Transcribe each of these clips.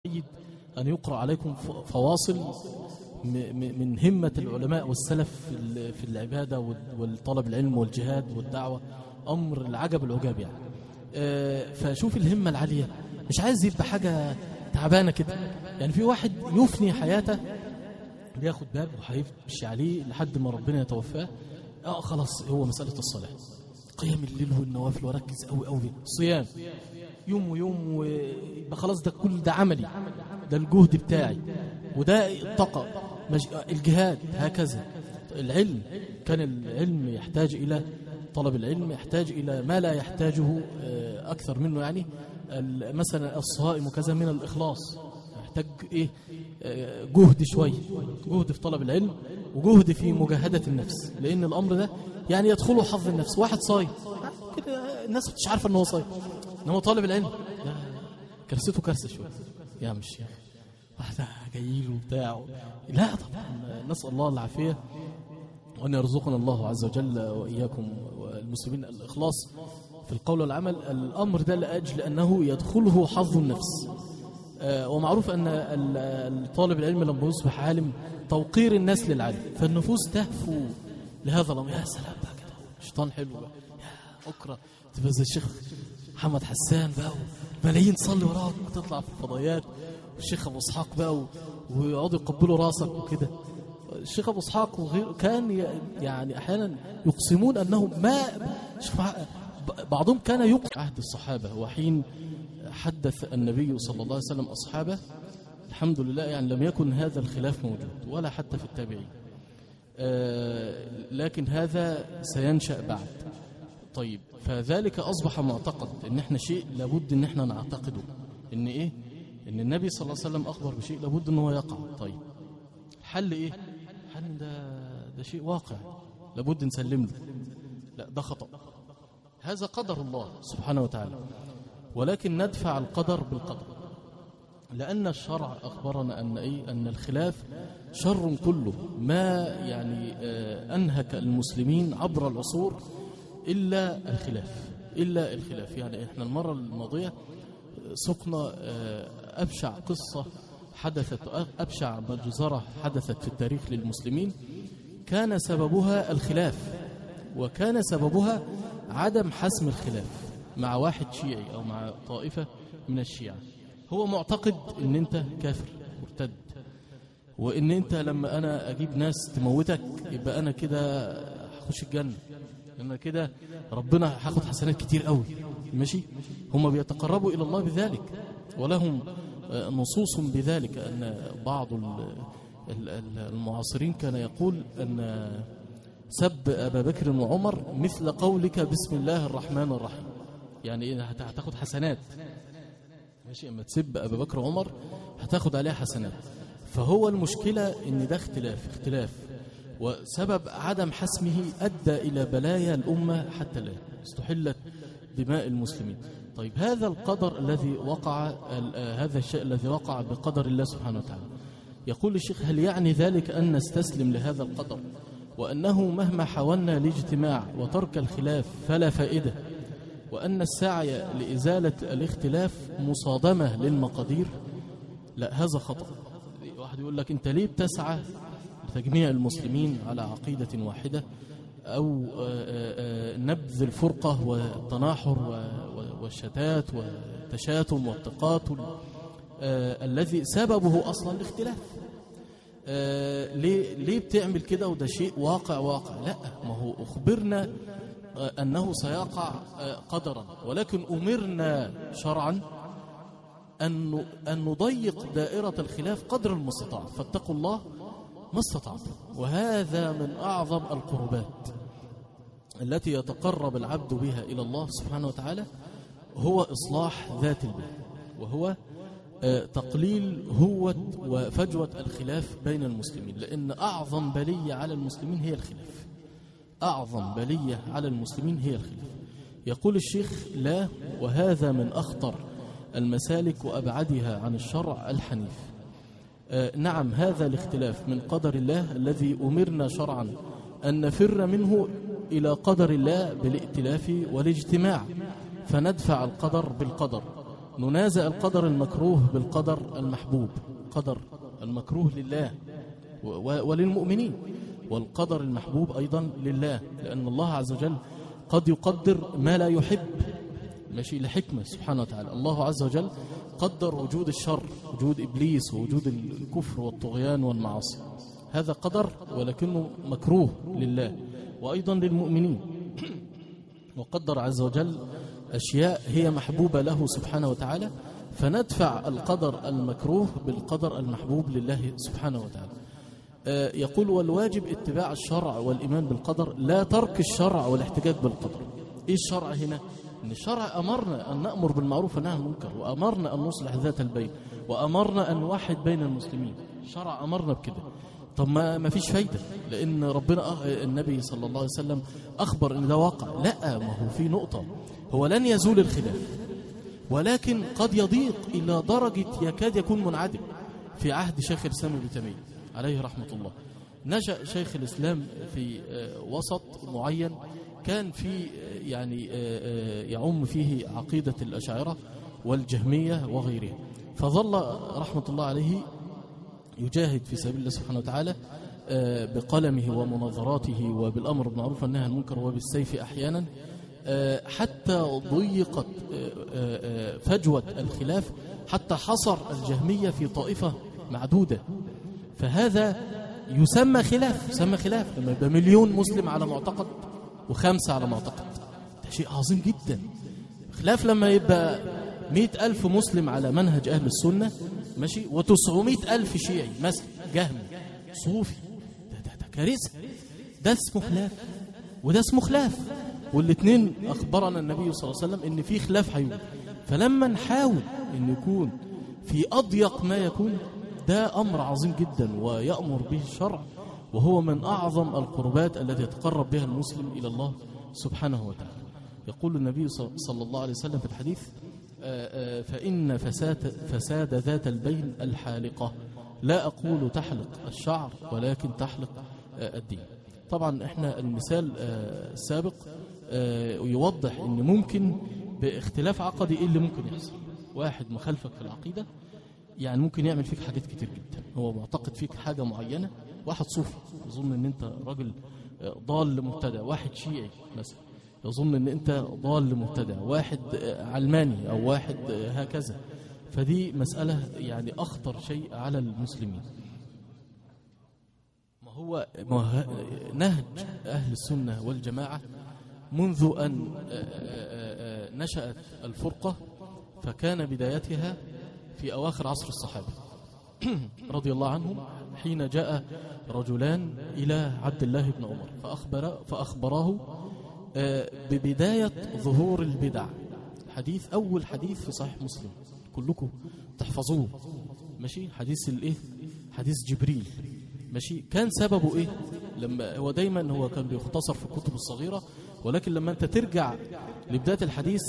جيد أن يقرأ عليكم ف- فواصل م- م- من همة العلماء والسلف في ال- في العبادة وال- والطلب العلم والجهاد والدعوة أمر العجب العجاب يعني آه، فشوف الهمة العالية مش عايز يبقى حاجة تعبانة كده يعني في واحد يفني حياته بياخد باب وهيمشي عليه لحد ما ربنا يتوفاه اه خلاص هو مسألة الصلاة قيام الليل والنوافل وركز قوي قوي صيام يوم ويوم ويبقى خلاص ده كل ده عملي ده الجهد بتاعي وده الطاقة مج... الجهاد هكذا العلم كان العلم يحتاج إلى طلب العلم يحتاج إلى ما لا يحتاجه آه، أكثر منه يعني ال- مثلا الصائم وكذا من الإخلاص يحتاج إيه آه، جهد شوي جهد في طلب العلم وجهد في مجاهدة النفس لأن الأمر ده يعني يدخله حظ النفس واحد صايم كده الناس مش عارفة أنه هو صايم إنما طالب العلم لا كرسته كرسة شوي يا مش يا واحدة جاي له بتاع لا طبعا نسأل الله العافية وأن يرزقنا الله عز وجل وإياكم والمسلمين الإخلاص في القول والعمل الأمر ده لأجل أنه يدخله حظ النفس آه، ومعروف أن ال- الطالب العلم لما يصبح عالم توقير الناس للعلم فالنفوس تهفو لهذا الأمر يا سلام بقى كده شيطان حلو بقى يا أكره تبقى زي الشيخ محمد حسان بقى ملايين تصلي وراك وتطلع في الفضائيات والشيخ أبو إسحاق بقى و- ويقعدوا يقبلوا راسك وكده الشيخ ابو اسحاق وغيره كان ي- يعني احيانا يقسمون انه ما شوف مع- ب- بعضهم كان يقسم عهد الصحابه وحين حدث النبي صلى الله عليه وسلم اصحابه الحمد لله يعني لم يكن هذا الخلاف موجود ولا حتى في التابعين آه، لكن هذا سينشا بعد طيب فذلك اصبح معتقد ان احنا شيء لابد ان احنا نعتقده ان ايه ان النبي صلى الله عليه وسلم اخبر بشيء لابد ان هو يقع طيب الحل ايه الحل ده ده شيء واقع لابد نسلم له لا ده خطأ هذا قدر الله سبحانه وتعالى ولكن ندفع القدر بالقدر لأن الشرع أخبرنا أن إيه أن الخلاف شر كله ما يعني آه، أنهك المسلمين عبر العصور إلا الخلاف إلا الخلاف يعني إحنا المرة الماضية سقنا آه، أبشع قصة حدثت أبشع مجزرة حدثت في التاريخ للمسلمين كان سببها الخلاف وكان سببها عدم حسم الخلاف مع واحد شيعي أو مع طائفة من الشيعة هو معتقد ان انت كافر مرتد وان انت لما انا اجيب ناس تموتك يبقى انا كده هخش الجنه انا كده ربنا هاخد حسنات كتير قوي ماشي هم بيتقربوا الى الله بذلك ولهم آه، نصوص بذلك ان بعض ال- ال- ال- المعاصرين كان يقول ان سب ابا بكر وعمر مثل قولك بسم الله الرحمن الرحيم يعني إيه؟ هت- هتاخد حسنات ماشي اما تسب ابا بكر وعمر هتاخد عليها حسنات فهو المشكله ان ده اختلاف اختلاف وسبب عدم حسمه ادى الى بلايا الامه حتى الان استحلت دماء المسلمين طيب هذا القدر الذي وقع ال- آه، هذا الشيء الذي وقع بقدر الله سبحانه وتعالى يقول الشيخ هل يعني ذلك ان نستسلم لهذا القدر وانه مهما حاولنا الاجتماع وترك الخلاف فلا فائده وأن السعي لإزالة الاختلاف مصادمة للمقادير لا هذا خطأ واحد يقول لك أنت ليه بتسعى لتجميع المسلمين على عقيدة واحدة أو آه، آه، آه، نبذ الفرقة والتناحر و- و- والشتات والتشاتم والتقاتل آه، الذي سببه أصلا الاختلاف آه، ليه ليه بتعمل كده وده شيء واقع واقع لا ما هو أخبرنا آه، أنه سيقع آه، قدرا ولكن أمرنا شرعا أن ن- أن نضيق دائرة الخلاف قدر المستطاع فاتقوا الله ما استطعتم وهذا من أعظم القربات التي يتقرب العبد بها إلى الله سبحانه وتعالى هو إصلاح ذات البين وهو آه، تقليل هوة وفجوة الخلاف بين المسلمين لأن أعظم بلية على المسلمين هي الخلاف أعظم بلية على المسلمين هي الخلاف يقول الشيخ لا وهذا من أخطر المسالك وأبعدها عن الشرع الحنيف آه، نعم هذا الاختلاف من قدر الله الذي أمرنا شرعا أن نفر منه إلى قدر الله بالائتلاف والاجتماع فندفع القدر بالقدر ننازع القدر المكروه بالقدر المحبوب قدر المكروه لله و- و- وللمؤمنين والقدر المحبوب أيضا لله لأن الله عز وجل قد يقدر ما لا يحب ماشي لحكمة سبحانه وتعالى الله عز وجل قدر وجود الشر وجود إبليس ووجود الكفر والطغيان والمعاصي هذا قدر ولكنه مكروه لله وأيضا للمؤمنين وقدر عز وجل أشياء هي محبوبة له سبحانه وتعالى فندفع القدر المكروه بالقدر المحبوب لله سبحانه وتعالى آه، يقول والواجب اتباع الشرع والإيمان بالقدر لا ترك الشرع والاحتجاج بالقدر إيه الشرع هنا؟ إن الشرع أمرنا أن نأمر بالمعروف ونهى عن المنكر وأمرنا أن نصلح ذات البين وأمرنا أن نوحد بين المسلمين الشرع أمرنا بكده طب ما ما فيش فايدة لأن ربنا أه- النبي صلى الله عليه وسلم أخبر إن ده واقع لا ما هو في نقطة هو لن يزول الخلاف ولكن قد يضيق إلى درجة يكاد يكون منعدم في عهد شيخ الإسلام ابن تيمية عليه رحمة الله نشأ شيخ الإسلام في آه، وسط معين كان في آه، يعني آه، آه، يعم فيه عقيدة الأشاعرة والجهمية وغيرها فظل رحمة الله عليه يجاهد في سبيل الله سبحانه وتعالى آه، بقلمه ومناظراته وبالأمر بالمعروف والنهي عن المنكر وبالسيف أحيانا آه، حتى ضيقت آه، آه، آه، فجوة الخلاف حتى حصر الجهمية في طائفة معدودة فهذا يسمى خلاف يسمى خلاف لما يبقى مليون مسلم على معتقد وخمسة على معتقد ده شيء عظيم جدا خلاف لما يبقى مئة ألف مسلم على منهج أهل السنة ماشي وتسعمائة ألف شيعي مثلا جهمي صوفي ده, ده, ده كارثة ده اسمه خلاف وده اسمه خلاف والاثنين أخبرنا النبي صلى الله عليه وسلم إن في خلاف هيوجد فلما نحاول إن يكون في أضيق ما يكون ده أمر عظيم جدا ويأمر به الشرع وهو من أعظم القربات التي يتقرب بها المسلم إلى الله سبحانه وتعالى يقول النبي ص- صلى الله عليه وسلم في الحديث آه، آه، فإن فساد, فساد ذات البين الحالقة لا أقول تحلق الشعر ولكن تحلق آه، الدين طبعا احنا المثال آه، السابق آه، يوضح ان ممكن باختلاف عقدي ايه اللي ممكن يحصل واحد مخالفك في العقيدة يعني ممكن يعمل فيك حاجات كتير جدا هو معتقد فيك حاجة معينة واحد صوفي يظن ان انت راجل آه، ضال مبتدع واحد شيعي مثلا يظن ان انت ضال مبتدع واحد آه، علماني او واحد آه، هكذا فدي مسألة يعني أخطر شيء على المسلمين ما هو ما هو نهج أهل السنة والجماعة منذ أن آه، آه، آه، نشأت الفرقة فكان بدايتها في أواخر عصر الصحابة رضي الله عنهم حين جاء رجلان إلى عبد الله بن عمر فأخبر فأخبراه آه، ببداية ظهور البدع حديث أول حديث في صحيح مسلم كلكم تحفظوه ماشي حديث الإيه حديث جبريل ماشي كان سببه إيه لما هو دايما هو كان بيختصر في الكتب الصغيرة ولكن لما أنت ترجع لبداية الحديث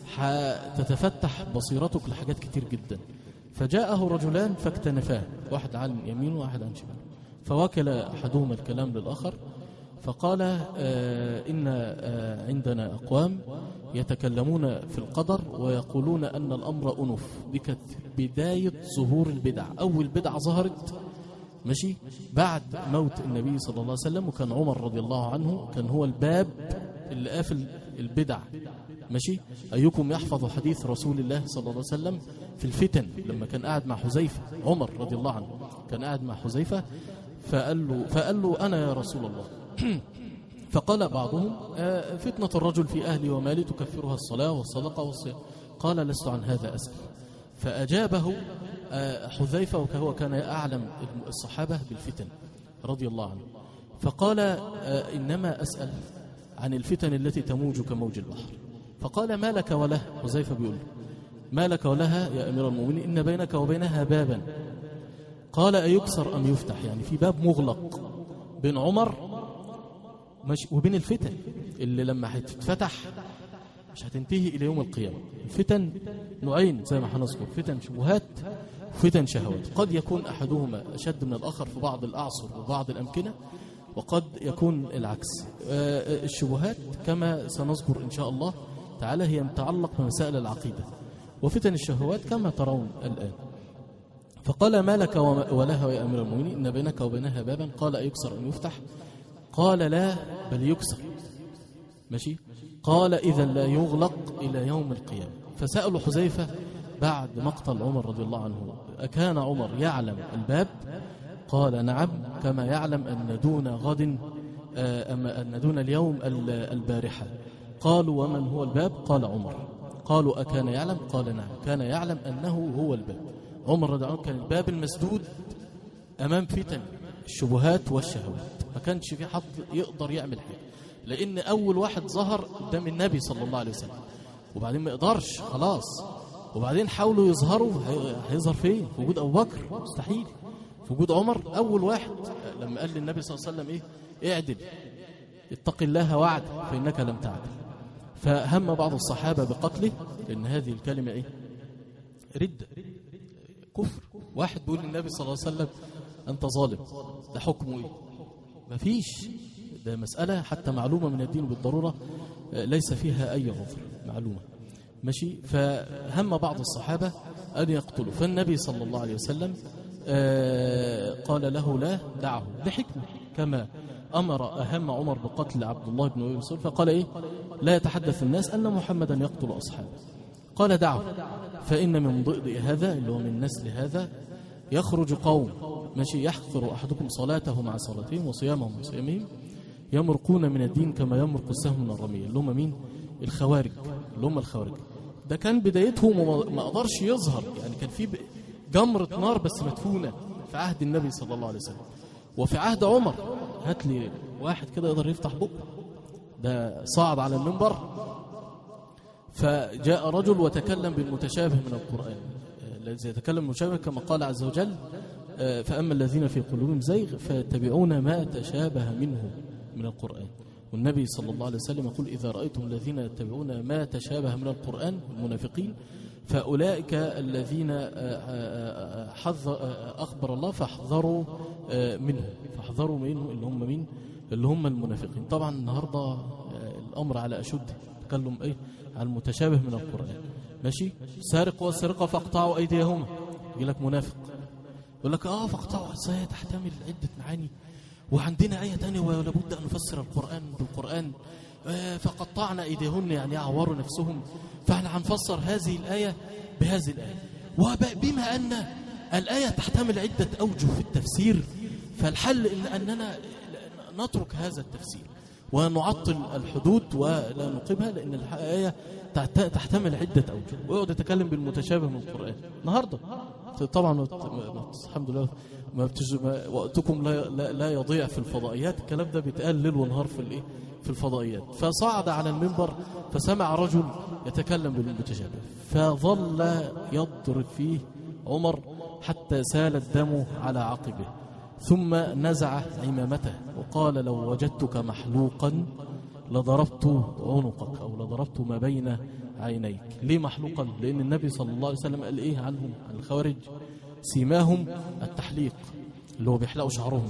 هتتفتح بصيرتك لحاجات كتير جدا فجاءه رجلان فاكتنفاه واحد عن يمينه وواحد عن شماله فوكل أحدهما الكلام للآخر فقال آه إن آه عندنا أقوام يتكلمون في القدر ويقولون أن الأمر أنف دي كانت بداية ظهور البدع أول بدعة ظهرت ماشي بعد موت النبي صلى الله عليه وسلم وكان عمر رضي الله عنه كان هو الباب اللي قافل البدع ماشي أيكم يحفظ حديث رسول الله صلى الله عليه وسلم في الفتن لما كان قاعد مع حذيفة عمر رضي الله عنه كان قاعد مع حذيفة فقال له, فقال له أنا يا رسول الله فقال بعضهم آه، فتنة الرجل في أهلي ومالي تكفرها الصلاة والصدقة والصيام قال لست عن هذا أسأل فأجابه آه، حذيفة وهو كان أعلم الصحابة بالفتن رضي الله عنه فقال آه، إنما أسأل عن الفتن التي تموج كموج البحر فقال ما لك وله حذيفة بيقول له ما لك ولها يا أمير المؤمنين إن بينك وبينها بابا قال أيكسر أم يفتح يعني في باب مغلق بين عمر ماشي وبين الفتن اللي لما هتتفتح مش هتنتهي إلى يوم القيامة الفتن نوعين زي ما هنذكر فتن شبهات وفتن شهوات قد يكون أحدهما أشد من الآخر في بعض الأعصر وبعض الأمكنة وقد يكون العكس آه، آه، الشبهات كما سنذكر إن شاء الله تعالى هي متعلق بمسائل العقيدة وفتن الشهوات كما ترون الآن فقال ما لك وما- ولها يا أمير المؤمنين إن بينك وبينها بابا قال أيكسر أم يفتح قال لا بل يكسر ماشي قال إذا لا يغلق إلى يوم القيامة فسألوا حذيفة بعد مقتل عمر رضي الله عنه أكان عمر يعلم الباب قال نعم كما يعلم أن دون غد آه، أما أن دون اليوم ال- البارحة قالوا ومن هو الباب قال عمر قالوا أكان يعلم قال نعم كان يعلم أنه هو الباب عمر رضي الله عنه كان الباب المسدود أمام فتن الشبهات والشهوات ما كانش في حد يقدر يعمل حاجة لأن أول واحد ظهر قدام النبي صلى الله عليه وسلم وبعدين ما يقدرش خلاص وبعدين حاولوا يظهروا هي- هيظهر فين في وجود أبو بكر مستحيل في وجود عمر أول واحد لما قال للنبي صلى الله عليه وسلم إيه اعدل اتق الله وعد فإنك لم تعدل فهم بعض الصحابة بقتله لأن هذه الكلمة إيه ردة كفر واحد بيقول للنبي صلى الله عليه وسلم أنت ظالم ده حكمه إيه مفيش ده مسألة حتى معلومة من الدين بالضرورة آه، ليس فيها أي عذر معلومة ماشي فهم بعض الصحابة أن يقتلوا فالنبي صلى الله عليه وسلم آه، قال له لا دعه لحكمة كما أمر أهم عمر بقتل عبد الله بن أبي مسعود فقال إيه لا يتحدث الناس أن محمدا يقتل أصحابه قال دعه فإن من ضئضئ هذا اللي هو من نسل هذا يخرج قوم ماشي يحقر أحدكم صلاته مع صلاتهم وصيامهم مع صيامهم يمرقون من الدين كما يمرق السهم من الرمية اللي هم مين الخوارج اللي هم الخوارج ده كان بدايتهم وما ما قدرش يظهر يعني كان في ب- جمرة نار بس مدفونة في عهد النبي صلى الله عليه وسلم وفي عهد عمر هات لي واحد كده يقدر يفتح بقه ده صعد على المنبر فجاء رجل وتكلم بالمتشابه من القرآن آه، الذي يتكلم بالمتشابه كما قال عز وجل آه، فأما الذين في قلوبهم زيغ فيتبعون ما تشابه منه من القرآن والنبي صلى الله عليه وسلم يقول إذا رأيتم الذين يتبعون ما تشابه من القرآن المنافقين فأولئك الذين آه، آه، آه، حذ آه، أخبر الله فاحذروا آه، منهم فاحذروا منهم اللي هم مين اللي هم المنافقين طبعا النهاردة آه، الأمر على أشد تكلم إيه على المتشابه من القرآن ماشي سارق والسرقة فاقطعوا أيديهما يقول لك منافق يقول لك اه فاقطعوا ازاي تحتمل عدة معاني وعندنا آية تانية ولا بد أن نفسر القرآن بالقرآن آه، فقطعنا أيديهن يعني عوروا نفسهم فاحنا هنفسر هذه الآية بهذه الآية وبما أن الآية تحتمل عدة أوجه في التفسير فالحل إن أننا نترك هذا التفسير ونعطل الحدود ولا نقيمها لأن الآية تعت- تحتمل عدة أوجه ويقعد يتكلم بالمتشابه من القرآن النهاردة طبعا ما- ما- الحمد لله ما بتج... ما وقتكم لا, لا, لا يضيع في الفضائيات الكلام ده بيتقال ليل ونهار في الايه في الفضائيات فصعد على المنبر فسمع رجل يتكلم بالمتشابه فظل يضرب فيه عمر حتى سال الدم على عقبه ثم نزع عمامته وقال لو وجدتك محلوقا لضربت عنقك أو لضربت ما بين عينيك ليه محلوقا لأن النبي صلى الله عليه وسلم قال إيه عنهم عن الخوارج سيماهم التحليق اللي هو بيحلقوا شعرهم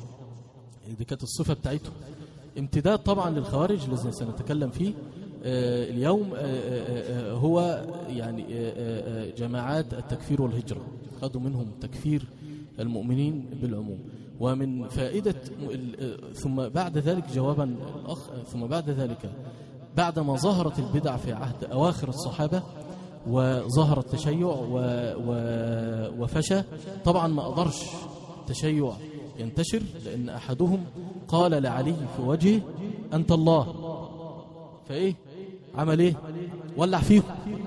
يعني دي كانت الصفة بتاعتهم امتداد طبعا للخوارج الذي سنتكلم فيه آه، اليوم آه، آه، آه، هو يعني آه، آه، آه، جماعات التكفير والهجرة خدوا منهم تكفير المؤمنين بالعموم ومن فائدة م- ال- آه، ثم بعد ذلك جوابا الأخ آه، ثم بعد ذلك بعدما ظهرت البدع في عهد أواخر الصحابة وظهر التشيع و و وفشى طبعا ما قدرش التشيع ينتشر لأن أحدهم قال لعلي في وجهه أنت الله فإيه عمل إيه ولع فيهم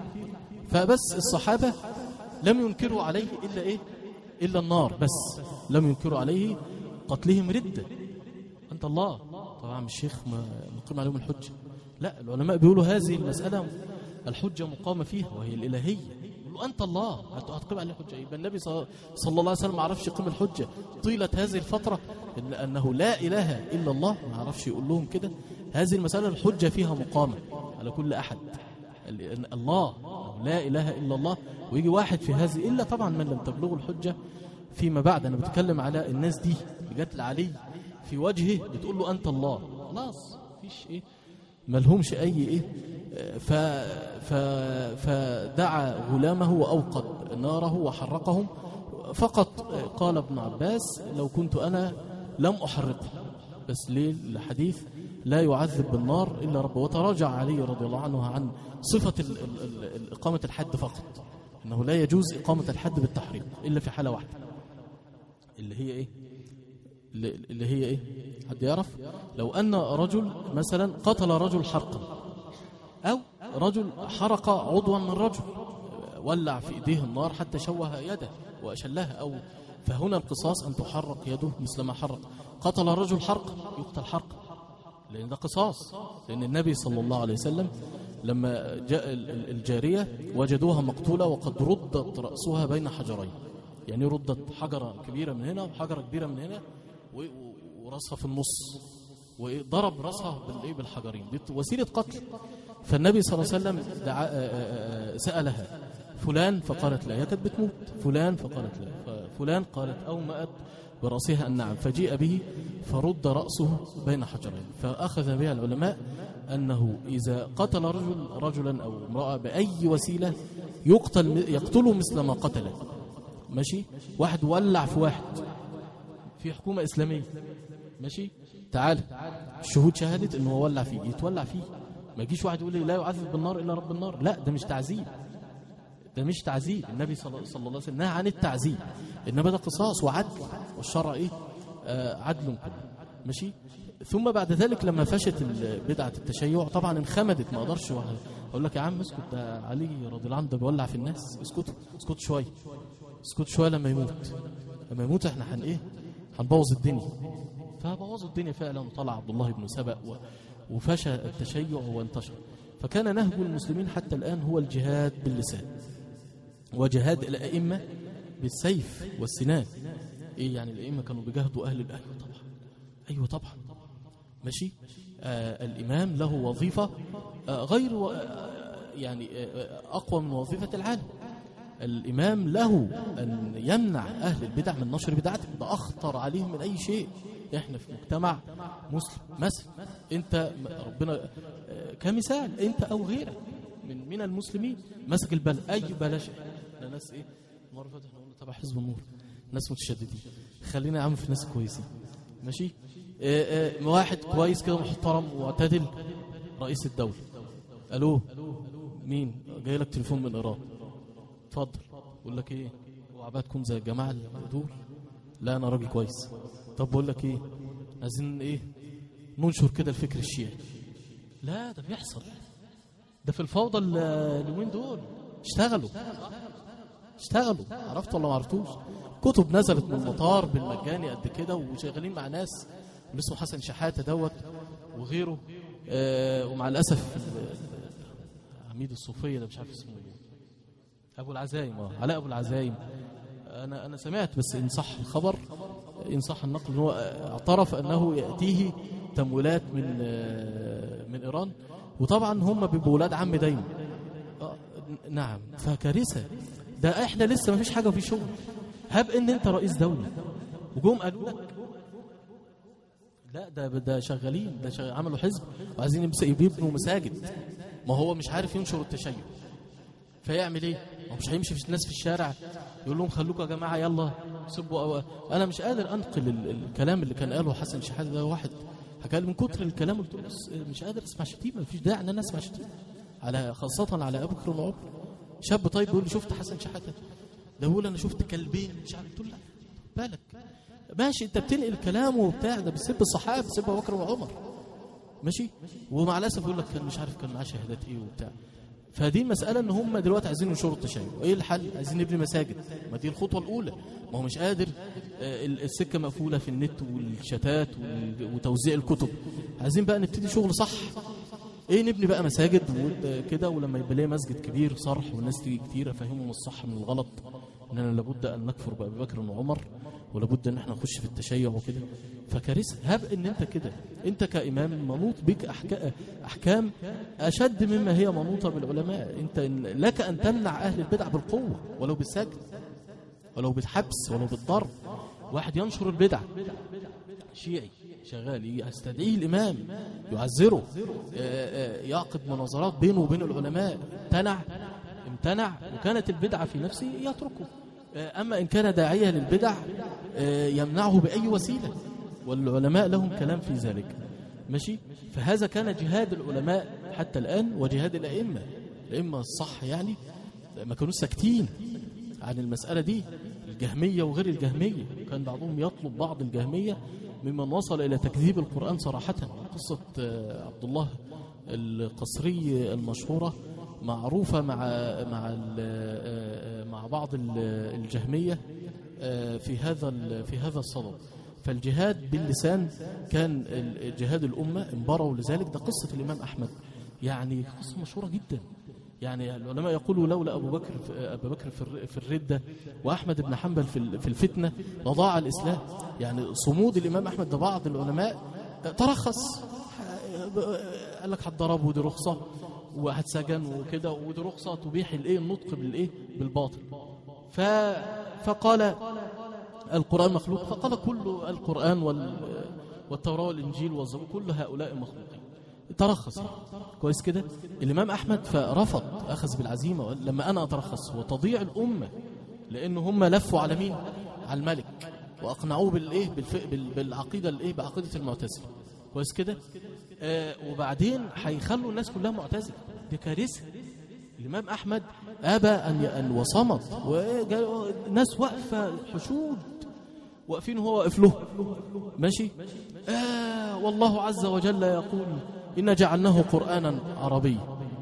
فبس الصحابة لم ينكروا عليه إلا إيه إلا النار بس لم ينكروا عليه قتلهم ردة أنت الله طبعا الشيخ ما نقيم عليهم الحجة لا العلماء بيقولوا هذه المسألة الحجة مقامة فيها وهي الإلهية يقولوا أنت الله هت- هتقيم عليه الحجة يبقى النبي صلى صلى الله عليه وسلم ما عرفش يقيم الحجة طيلة هذه الفترة إن أنه لا إله إلا الله ما عرفش يقول لهم كده هذه المسألة الحجة فيها مقامة على كل أحد لأن الله لا إله إلا الله ويجي واحد في هذه إلا طبعا من لم تبلغه الحجة فيما بعد أنا بتكلم على الناس دي اللي جت لعلي في وجهه بتقول له أنت الله خلاص مفيش إيه ما لهمش أي إيه ف ف فدعا غلامه وأوقد ناره وحرقهم فقط قال ابن عباس لو كنت أنا لم أحرقه بس ليه الحديث لا يعذب بالنار إلا ربه وتراجع علي رضي الله عنه عن صفة ال ال ال إقامة الحد فقط أنه لا يجوز إقامة الحد بالتحريق إلا في حالة واحدة اللي هي إيه اللي اللي هي إيه حد يعرف لو أن رجل مثلا قتل رجل حرقا أو رجل حرق عضوا من رجل ولع في إيديه النار حتى شوه يده وأشلها أو فهنا القصاص أن تحرق يده مثل ما حرق قتل رجل حرق يقتل حرق لأن ده قصاص لأن النبي صلى الله عليه وسلم لما جاء ال- ال- الجارية وجدوها مقتولة وقد ردت رأسها بين حجرين يعني ردت حجرة كبيرة من هنا وحجرة كبيرة من هنا و- و- ورأسها في النص وضرب رأسها بالإيه بالحجرين دي وسيلة قتل فالنبي صلى الله عليه وسلم دعا آه، آه، آه، سألها فلان فقالت لا هي كانت بتموت فلان فقالت لا فلان قالت أومأت برأسها النعم فجيء به فرد رأسه بين حجرين فأخذ بها العلماء أنه إذا قتل رجل رجلا أو امرأة بأي وسيلة يقتل يقتله مثل ما قتله ماشي واحد ولع في واحد في حكومة إسلامية ماشي تعال الشهود شهدت انه هو ولع فيه يتولع فيه ما يجيش واحد يقول لي لا يعذب بالنار الا رب النار لا ده مش تعذيب ده مش تعذيب النبي صلى صلى الله عليه وسلم نهى عن التعذيب انما ده قصاص وعدل والشرع ايه آه عدل كله ماشي ثم بعد ذلك لما فشت ال- بدعه التشيع طبعا انخمدت ما اقدرش واحد اقول لك يا عم اسكت ده علي رضي الله عنه ده بيولع في الناس اسكتوا اسكتوا شويه اسكتوا شويه لما يموت لما يموت احنا هن ايه هنبوظ الدنيا فبوظوا الدنيا فعلا وطلع عبد الله بن سبأ و- وفشى التشيع وانتشر فكان نهج المسلمين حتى الآن هو الجهاد باللسان وجهاد الأئمة بالسيف والسنان إيه يعني الأئمة كانوا بيجاهدوا أهل الأهل طبعا أيوة طبعا ماشي آه الإمام له وظيفة آه غير و... آه يعني آه أقوى من وظيفة العالم الإمام له أن يمنع أهل البدع من نشر بدعتهم ده أخطر عليهم من أي شيء إحنا في مجتمع مسلم مثلا أنت ربنا آه، كمثال أنت أو غيرك من من المسلمين مسك البلد أي بلاش إحنا ناس إيه مرة فاتت إحنا قلنا تبع حزب النور ناس متشددين خلينا يا عم في ناس كويسين ماشي آه، آه، واحد كويس كده محترم ومعتدل رئيس الدولة ألو مين جاي لك تليفون من إيران اتفضل بقول لك ايه اوعى بقى تكون زي الجماعه اللي دول لا انا راجل كويس طب بقول لك ايه عايزين ايه ننشر كده الفكر الشيعي لا ده بيحصل ده في الفوضى ال- اليومين دول اشتغلوا اشتغلوا عرفت ولا ما عرفتوش كتب نزلت من المطار بالمجاني قد كده وشغالين مع ناس اللي اسمه حسن شحاته دوت وغيره آه ومع الاسف ال- ال- عميد الصوفيه ده مش عارف اسمه ايه ابو العزايم اه علاء ابو العزايم انا انا سمعت بس ان صح الخبر ان صح النقل ان هو اعترف انه ياتيه تمويلات من آه، من ايران وطبعا هم بيبقوا ولاد عم دايما آه، ن- نعم فكارثه ده احنا لسه ما فيش حاجه في شغل هب ان انت رئيس دوله وجم قالوا لك لا ده ده شغالين ده شغال عملوا حزب وعايزين يمس- يبنوا مساجد ما هو مش عارف ينشر التشيع فيعمل ايه؟ هو مش هيمشي في الناس في الشارع يقول لهم خلوكوا يا جماعه يلا سبوا أو انا مش قادر انقل ال- الكلام اللي كان قاله حسن شحاته ده واحد حكى لي من كتر الكلام قلت له بس مش قادر اسمع شتيمه مفيش داعي ان انا اسمع شتيمه على خاصه على ابو بكر وعمر شاب طيب بيقول لي شفت حسن شحاته ده بيقول انا شفت كلبين مش عارف قلت له لا بالك ماشي انت بتنقل كلامه وبتاع ده بتسب الصحابه بتسب ابو بكر وعمر ماشي ومع الاسف يقول لك كان مش عارف كان معاه شهادات ايه وبتاع فدي المسألة ان هم دلوقتي عايزين ينشروا التشيع ايه الحل عايزين نبني مساجد ما دي الخطوة الاولى ما هو مش قادر آه، ال- السكة مقفولة في النت والشتات وال- وتوزيع الكتب عايزين بقى نبتدي شغل صح ايه نبني بقى مساجد وكده ولما يبقى ليه مسجد كبير صرح والناس تيجي كتير افهمهم الصح من الغلط اننا لابد ان نكفر بابي بكر وعمر ولابد ان احنا نخش في التشيع وكده فكارثه هب ان انت كده انت كامام منوط بك أحكا احكام اشد مما هي منوطه بالعلماء انت إن- لك ان تمنع اهل البدع بالقوه ولو بالسجن ولو بالحبس ولو بالضرب واحد ينشر البدع شيعي شغال يستدعيه الإمام يعذره آه، آه، يعقد مناظرات بينه وبين العلماء امتنع امتنع وكانت البدعة في نفسه يتركه آه، أما إن كان داعية للبدع آه، يمنعه بأي وسيلة والعلماء لهم كلام في ذلك ماشي فهذا كان جهاد العلماء حتى الآن وجهاد الأئمة الأئمة الصح يعني ما كانوا ساكتين عن المسألة دي الجهمية وغير الجهمية كان بعضهم يطلب بعض الجهمية ممن وصل إلى تكذيب القرآن صراحة قصة آه، عبد الله القصري المشهورة معروفة مع مع ال- آه، آه، مع بعض ال- الجهمية آه، في هذا ال- في هذا الصدد فالجهاد باللسان كان ال- جهاد الأمة انبروا لذلك ده قصة الإمام أحمد يعني قصة مشهورة جدا يعني العلماء يقولوا لولا أبو بكر أبو بكر في الر- في الردة وأحمد بن حنبل في ال- في الفتنة لضاع الإسلام يعني صمود الإمام أحمد ده بعض العلماء ترخص قال لك هتضرب ودي رخصة وهتسجن وكده ودي رخصة تبيح الايه النطق بالايه بالباطل ف فقال القرآن مخلوق فقال كل القرآن وال والتوراة والإنجيل والزبور كل هؤلاء مخلوقين ترخص يعني. كويس كده الإمام أحمد فرفض أخذ بالعزيمة وقال لما أنا أترخص وتضيع الأمة لأن هم لفوا على مين على الملك وأقنعوه بالإيه بالف... بال... بالعقيدة الإيه بعقيدة المعتزلة كويس كده آه وبعدين هيخلوا الناس كلها معتزلة دي كارثة الإمام أحمد أبى أن ي... أن وصمد والناس واقفة حشود واقفين وهو واقف له ماشي آه والله عز وجل يقول إن جعلناه قرآنا عربيا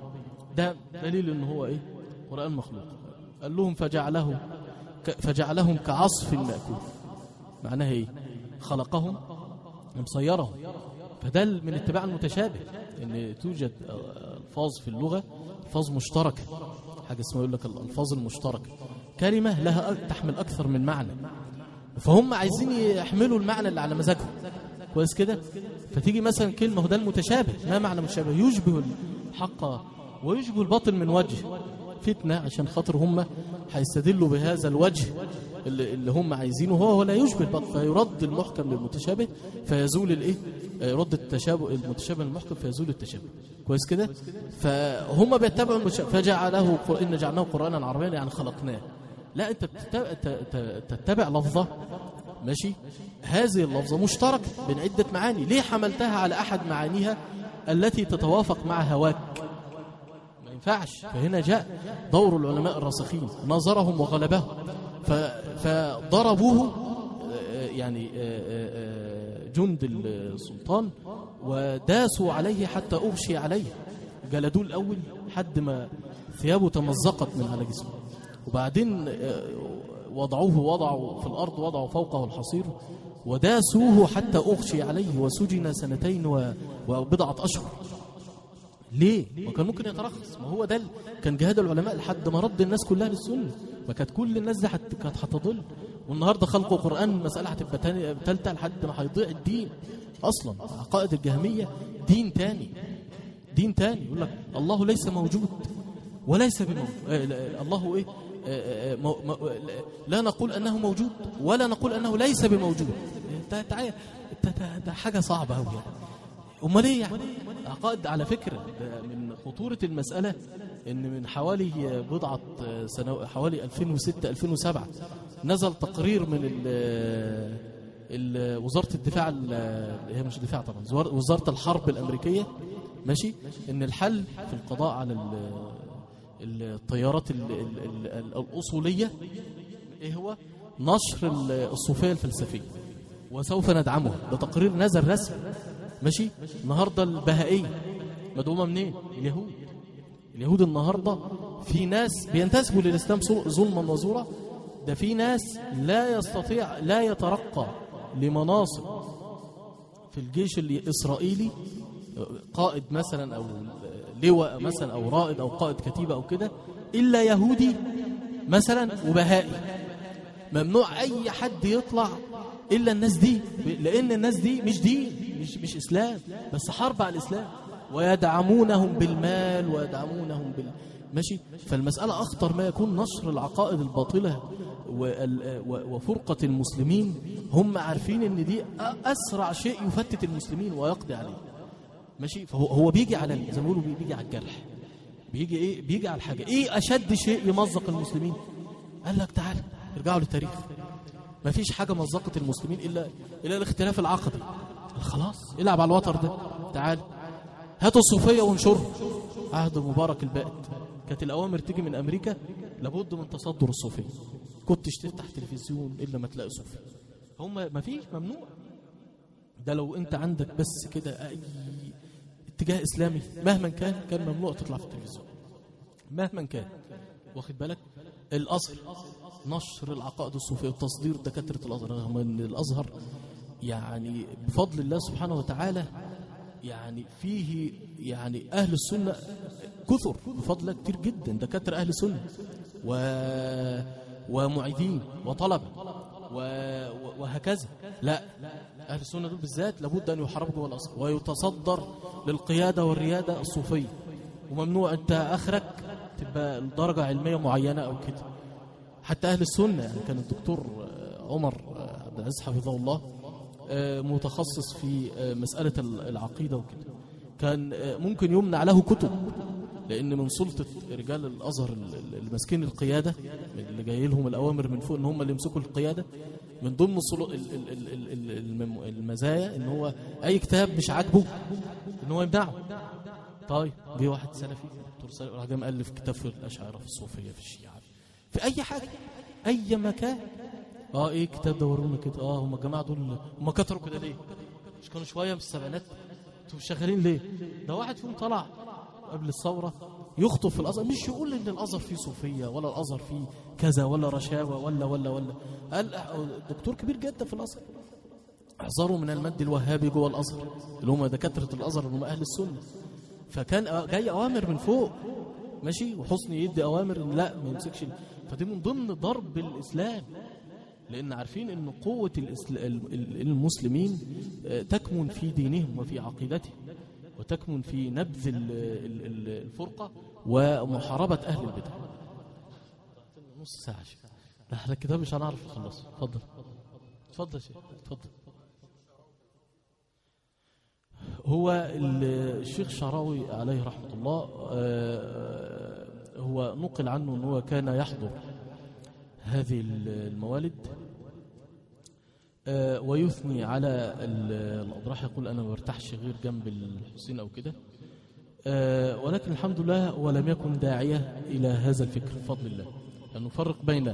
ده دليل إن هو إيه قرآن مخلوق قال لهم فجعله ك... فجعلهم كعصف مأكول معناها إيه خلقهم مصيرهم فده من اتباع المتشابه ان توجد الفاظ في اللغه الفاظ مشتركه حاجه اسمها يقول لك الالفاظ المشتركه كلمه لها أ- تحمل اكثر من معنى فهم عايزين يحملوا المعنى اللي على مزاجهم كويس كده فتيجي مثلا كلمه وده المتشابه ما معنى متشابه يشبه الحق ويشبه الباطل من وجه فتنه عشان خاطر هم هيستدلوا بهذا الوجه اللي اللي هم عايزينه هو ولا يشبه الباطل فيرد المحكم للمتشابه فيزول الايه آه، يرد التشابه المتشابه للمحكم فيزول التشابه كويس كده فهم بيتبعوا المتشابه فجعله قر- ان جعلناه قرانا عربيا يعني خلقناه لا انت بتتبع, ت- ت- تتبع لفظه ماشي هذه اللفظه مشتركه بين عده معاني ليه حملتها على احد معانيها التي تتوافق مع هواك ما ينفعش فهنا جاء دور العلماء الراسخين نظرهم وغلبهم ف- فضربوه آه، يعني آه، آه، آه، جند السلطان وداسوا عليه حتى أغشي عليه جلدوه الأول حد ما ثيابه تمزقت من على جسمه وبعدين آه، وضعوه وضعوا في الأرض وضعوا فوقه الحصير وداسوه حتى أغشي عليه وسجن سنتين و- وبضعة أشهر ليه؟ ما كان ممكن يترخص ما هو ده ال- كان جهاد العلماء لحد ما رد الناس كلها للسنه ما كانت كل الناس دي حت- كانت هتضل والنهارده خلقوا قران المساله هتبقى تاني ثالثه لحد ما هيضيع الدين اصلا عقائد الجهميه دين تاني دين تاني يقول لك الله ليس موجود وليس بموجود آه لا- الله ايه آه، آه، مو- مو- لا نقول انه موجود ولا نقول انه ليس بموجود ده, ده, ده, ده حاجه صعبه قوي يعني امال ايه يعني عقائد على فكره ده من خطوره المساله ان من حوالي بضعه سنوات حوالي 2006 2007 نزل تقرير من ال ال وزاره الدفاع ال- هي مش الدفاع طبعا زوار- وزاره الحرب الامريكيه ماشي ان الحل في القضاء على ال- الطيارات ال- ال- ال- ال- الاصوليه ايه هو نشر ال- الصوفيه الفلسفيه وسوف ندعمه ده تقرير نزل رسمي ماشي النهارده البهائيه مدعومه منين اليهود اليهود النهارده في ناس بينتسبوا للاسلام صل- ظلما وزورا ده في ناس لا يستطيع لا يترقى لمناصب في الجيش الإسرائيلي قائد مثلا أو لواء مثلا أو رائد أو قائد كتيبة أو كده إلا يهودي مثلا وبهائي ممنوع أي حد يطلع إلا الناس دي لأن الناس دي مش دين مش, مش إسلام بس حرب على الإسلام ويدعمونهم بالمال ويدعمونهم بال ماشي فالمسألة أخطر ما يكون نشر العقائد الباطلة وال- و- وفرقة المسلمين هم عارفين ان دي اسرع شيء يفتت المسلمين ويقضي عليه ماشي فهو هو بيجي على ال- زي ما بيقولوا بيجي على الجرح بيجي ايه بيجي على الحاجه ايه اشد شيء يمزق المسلمين قال لك تعال ارجعوا للتاريخ ما فيش حاجه مزقت المسلمين الا الا الاختلاف العقدي قال خلاص العب على الوتر ده تعال هاتوا الصوفيه وانشروا عهد مبارك البائد كانت الاوامر تيجي من امريكا لابد من تصدر الصوفيه كنتش تفتح تلفزيون الا ما تلاقي صوفي هم ما فيش ممنوع ده لو انت عندك بس كده اي اتجاه اسلامي مهما كان كان ممنوع تطلع في التلفزيون مهما كان واخد بالك الازهر نشر العقائد الصوفيه وتصدير دكاتره الازهر رغم ان الازهر يعني بفضل الله سبحانه وتعالى يعني فيه يعني اهل السنه كثر بفضل الله كتير جدا دكاتره اهل السنه و ومعيدين وطلبه و... و- وهكذا لا اهل السنه دول بالذات لابد ان يحاربوا جوه الازهر ويتصدر للقياده والرياده الصوفيه وممنوع انت اخرك تبقى درجه علميه معينه او كده حتى اهل السنه يعني كان الدكتور آه، عمر آه، عبد العزيز حفظه الله آه، متخصص في آه، مساله ال- العقيده وكده كان آه، ممكن يمنع له كتب لان من سلطه رجال الازهر ال- ال- اللي ماسكين القياده اللي جاي لهم الاوامر من فوق ان هم اللي يمسكوا القياده من ضمن السلو- ال- ال- ال- ال- ال- المم- المزايا ان هو اي كتاب مش عاجبه ان هو يمنعه طيب جه واحد سلفي دكتور سلفي راح جاي مؤلف كتاب في الاشاعره في الصوفيه في الشيعه في اي حاجه اي مكان اه ايه الكتاب ده ورونا كده اه هم الجماعه دول هم كتروا كده ليه مش كانوا شويه من السبعينات انتوا شغالين ليه ده واحد فيهم طلع قبل الثوره يخطب في الازهر مش يقول ان الازهر فيه صوفيه ولا الازهر فيه كذا ولا رشاوى ولا ولا ولا قال دكتور كبير جدا في الازهر احذروا من المد الوهابي جوه الازهر اللي هم دكاتره الازهر اللي هم اهل السنه فكان جاي اوامر من فوق ماشي وحسني يدي اوامر ان لا ما يمسكش فدي من ضمن ضرب الاسلام لان عارفين ان قوه الإسل- ال- ال- المسلمين آه، تكمن في دينهم وفي عقيدتهم وتكمن في نبذ ال- ال- ال- الفرقه ومحاربه اهل البدع نص ساعه شيخ لا احنا الكتاب مش هنعرف نخلصه اتفضل اتفضل يا شيخ اتفضل هو ال- الشيخ شعراوي عليه رحمة الله آه، هو نقل عنه أنه هو كان يحضر هذه ال- الموالد آه، ويثني على ال- الأضراح يقول أنا ما برتاحش غير جنب الحسين أو كده آه، ولكن الحمد لله هو لم يكن داعية إلى هذا الفكر بفضل الله أن نفرق بين آه،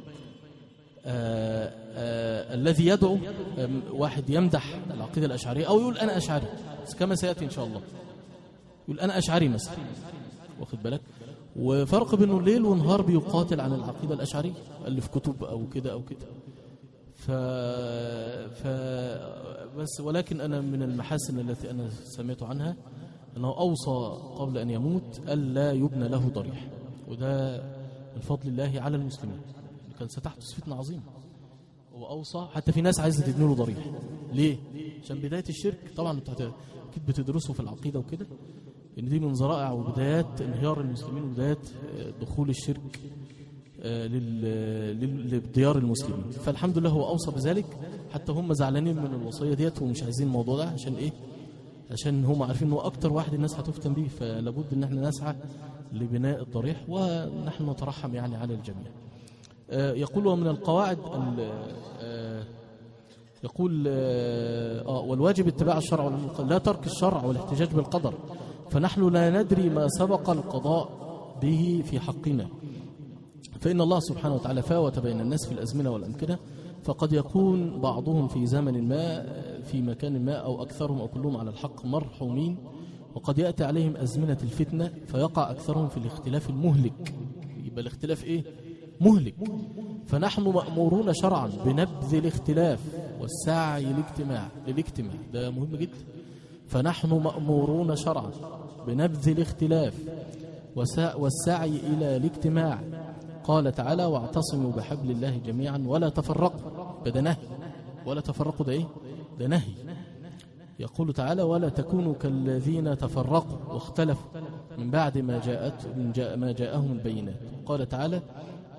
آه، الذي يدعو آم، واحد يمدح العقيدة الأشعرية أو يقول أنا أشعري بس كما سيأتي إن شاء الله يقول أنا أشعري مثلا واخد بالك وفرق بينه الليل ونهار بيقاتل عن العقيدة الأشعرية ألف كتب أو كده أو كده ف... ف... بس ولكن أنا من المحاسن التي أنا سمعت عنها أنه أوصى قبل أن يموت ألا يبنى له ضريح وده من فضل الله على المسلمين كان ستحدث فتنة عظيمة وأوصى حتى في ناس عايزة تبني له ضريح ليه؟ عشان بداية الشرك طبعا انتوا هت- أكيد بتدرسوا في العقيدة وكده إن دي من ذرائع وبدايات انهيار المسلمين وبدايات آه، دخول الشرك آه، لل- لل- لديار المسلمين فالحمد لله هو أوصى بذلك حتى هم زعلانين من الوصية ديت ومش عايزين الموضوع ده عشان إيه عشان هم عارفين انه اكتر واحد الناس هتفتن به فلابد ان احنا نسعى لبناء الضريح ونحن نترحم يعني على الجميع آه، يقول ومن القواعد ال- آه، يقول آه آه، والواجب اتباع الشرع والقدر لا ترك الشرع والاحتجاج بالقدر فنحن لا ندري ما سبق القضاء به في حقنا فإن الله سبحانه وتعالى فاوت بين الناس في الأزمنة والأمكنة فقد يكون بعضهم في زمن ما في مكان ما أو أكثرهم أو كلهم على الحق مرحومين وقد يأتي عليهم أزمنة الفتنة فيقع أكثرهم في الاختلاف المهلك يبقى الاختلاف إيه؟ مهلك فنحن مأمورون شرعا بنبذ الاختلاف والسعي للاجتماع للاجتماع ده مهم جدا فنحن مأمورون شرعا بنبذ الاختلاف وسا- والسعي إلى الاجتماع قال تعالى واعتصموا بحبل الله جميعا ولا تفرقوا ده نهي ولا تفرقوا ده ايه ده نهي يقول تعالى ولا تكونوا كالذين تفرقوا واختلفوا من بعد ما جاءت من جاء ما جاءهم البينات قال تعالى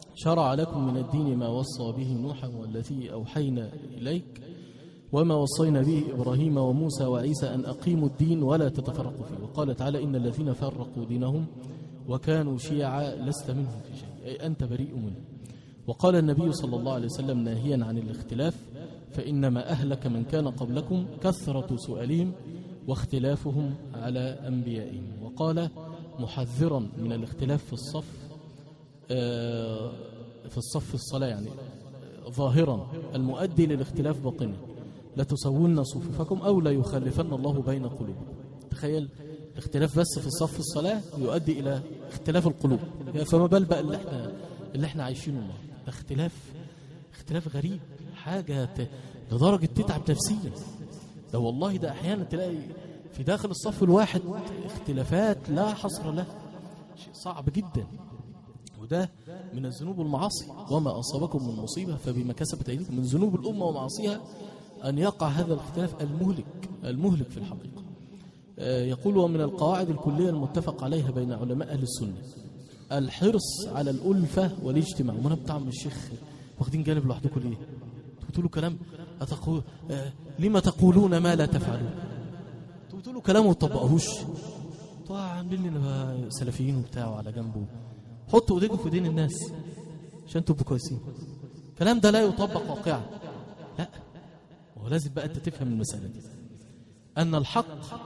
شرع لكم من الدين ما وصى به نوحا والذي أوحينا إليك وما وصينا به إبراهيم وموسى وعيسى أن أقيموا الدين ولا تتفرقوا فيه وقال تعالى إن الذين فرقوا دينهم وكانوا شيعا لست منهم في شيء أي أنت بريء منه وقال النبي صلى الله عليه وسلم ناهيا عن الاختلاف فإنما أهلك من كان قبلكم كثرة سؤالهم واختلافهم على أنبيائهم وقال محذرا من الاختلاف في الصف آه، في الصف الصلاة يعني ظاهرا المؤدي للاختلاف باطنا لتسون صفوفكم أو لا يخلفن الله بين قلوبكم تخيل الاختلاف بس في الصف الصلاة يؤدي إلى اختلاف القلوب فما بال بقى اللي احنا اللي احنا عايشينه النهارده اختلاف اختلاف غريب حاجة ت... لدرجة تتعب نفسيا ده والله ده أحيانا تلاقي في داخل الصف الواحد اختلافات لا حصر له شيء صعب جدا وده من الذنوب والمعاصي وما أصابكم من مصيبة فبما كسبت أيديكم من ذنوب الأمة ومعاصيها أن يقع هذا الاختلاف المهلك المهلك في الحقيقة آه، يقول ومن القواعد الكلية المتفق عليها بين علماء أهل السنة الحرص على الألفة والاجتماع وأنا بتاع من الشيخ واخدين جانب لوحدكم ليه تقولوا كلام أتقول آه لما تقولون ما لا تفعلون تقولوا كلام وما تطبقوهوش طبعا عاملين لنا بقى سلفيين وبتاع وعلى جنبه حطوا ايديكم في دين الناس عشان تبقوا كويسين الكلام ده لا يطبق واقعا لا هو لازم بقى انت تفهم المسألة دي أن الحق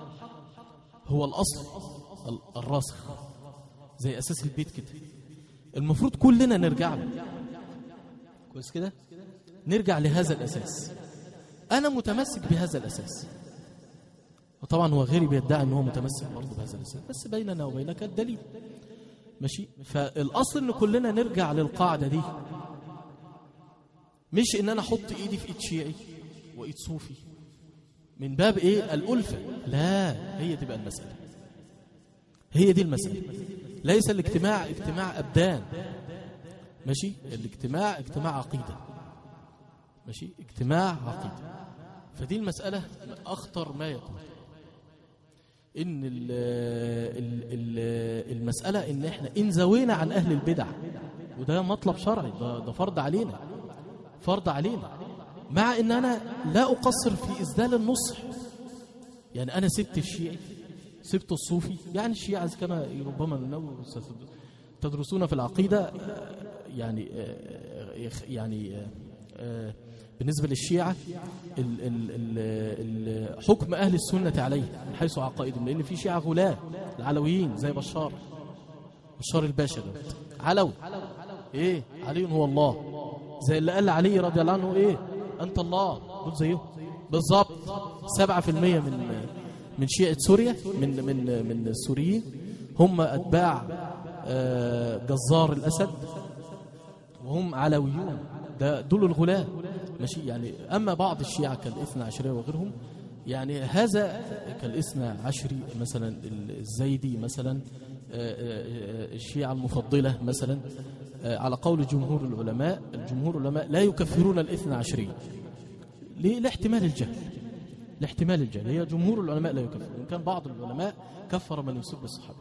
هو الأصل ال- الراسخ زي أساس البيت كده المفروض كلنا نرجع له كويس كده نرجع لهذا الأساس أنا متمسك بهذا الأساس وطبعا هو غيري بيدعي ان هو متمسك برضه بهذا الاساس بس بيننا وبينك الدليل ماشي فالاصل ان كلنا نرجع للقاعده دي مش ان انا احط ايدي في ايد شيعي وايد صوفي من باب ايه الالفه لا هي دي بقى المساله هي دي المساله ليس الاجتماع اجتماع ابدان ماشي الاجتماع اجتماع عقيده ماشي اجتماع عقيده فدي المساله اخطر ما يكون ان ال ال ال المساله ان احنا ان زوينا عن اهل البدع وده مطلب شرعي ده, ده فرض علينا فرض علينا مع ان انا لا اقصر في اسدال النصح يعني انا سبت الشيعي سبت الصوفي يعني الشيعة كما ربما ننوه تدرسون في العقيدة يعني يعني بالنسبة للشيعة ال ال ال ال حكم أهل السنة عليه من حيث عقائدهم لأن في شيعة غلاة العلويين زي بشار بشار الباشا ده علوي إيه علي هو الله زي اللي قال علي رضي الله عنه إيه أنت الله دول زيهم بالظبط سبعة في المية من من شيعة سوريا من من من السوريين هم أتباع جزار الأسد وهم علويون ده دول الغلاة ماشي يعني أما بعض الشيعة كالاثنى عشرية وغيرهم يعني هذا كالاثنى عشري مثلا الزيدي مثلا الشيعة المفضلة مثلا على قول جمهور العلماء الجمهور العلماء لا يكفرون الاثنى عشري لاحتمال الجهل لاحتمال الجهل هي جمهور العلماء لا يكفر إن كان بعض العلماء كفر من يسب الصحابة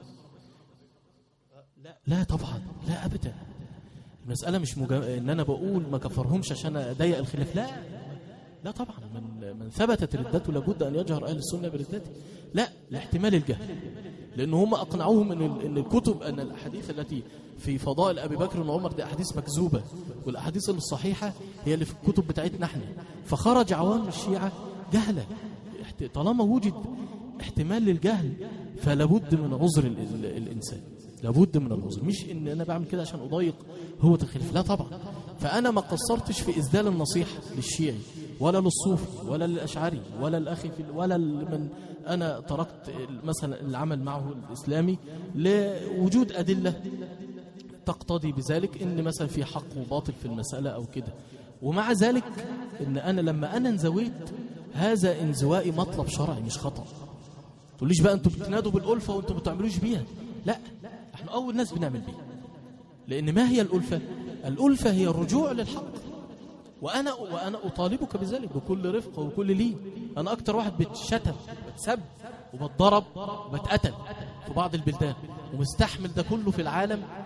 لا, لا طبعا لا أبدا المسألة مش مجا... إن أنا بقول ما كفرهمش عشان أضيق الخلاف لا لا طبعا من, من ثبتت ردته لابد أن يجهر أهل السنة بردته لا لاحتمال الجهل لأن هم أقنعوهم إن, إن الكتب أن الأحاديث التي في فضائل أبي بكر وعمر دي أحاديث مكذوبة والأحاديث الصحيحة هي اللي في الكتب بتاعتنا احنا فخرج عوام الشيعة جهلا طالما وجد احتمال للجهل فلابد من عذر ال ال الإنسان لابد من العذر مش ان انا بعمل كده عشان اضايق هو الخلاف لا طبعا فانا ما قصرتش في اسدال النصيحه للشيعي ولا للصوفي ولا للاشعري ولا الاخي في ولا من انا تركت مثلا العمل معه الاسلامي لوجود ادله تقتضي بذلك ان مثلا في حق وباطل في المساله او كده ومع ذلك ان انا لما انا انزويت هذا انزوائي مطلب شرعي مش خطا تقوليش بقى انتوا بتنادوا بالالفه وانتوا ما بتعملوش بيها لا احنا اول ناس بنعمل بيها لان ما هي الالفه الالفه هي الرجوع للحق وانا وانا اطالبك بذلك بكل رفق وكل لين انا اكتر واحد بتشتم بتسب وبتضرب وبتقتل في بعض البلدان ومستحمل ده كله في العالم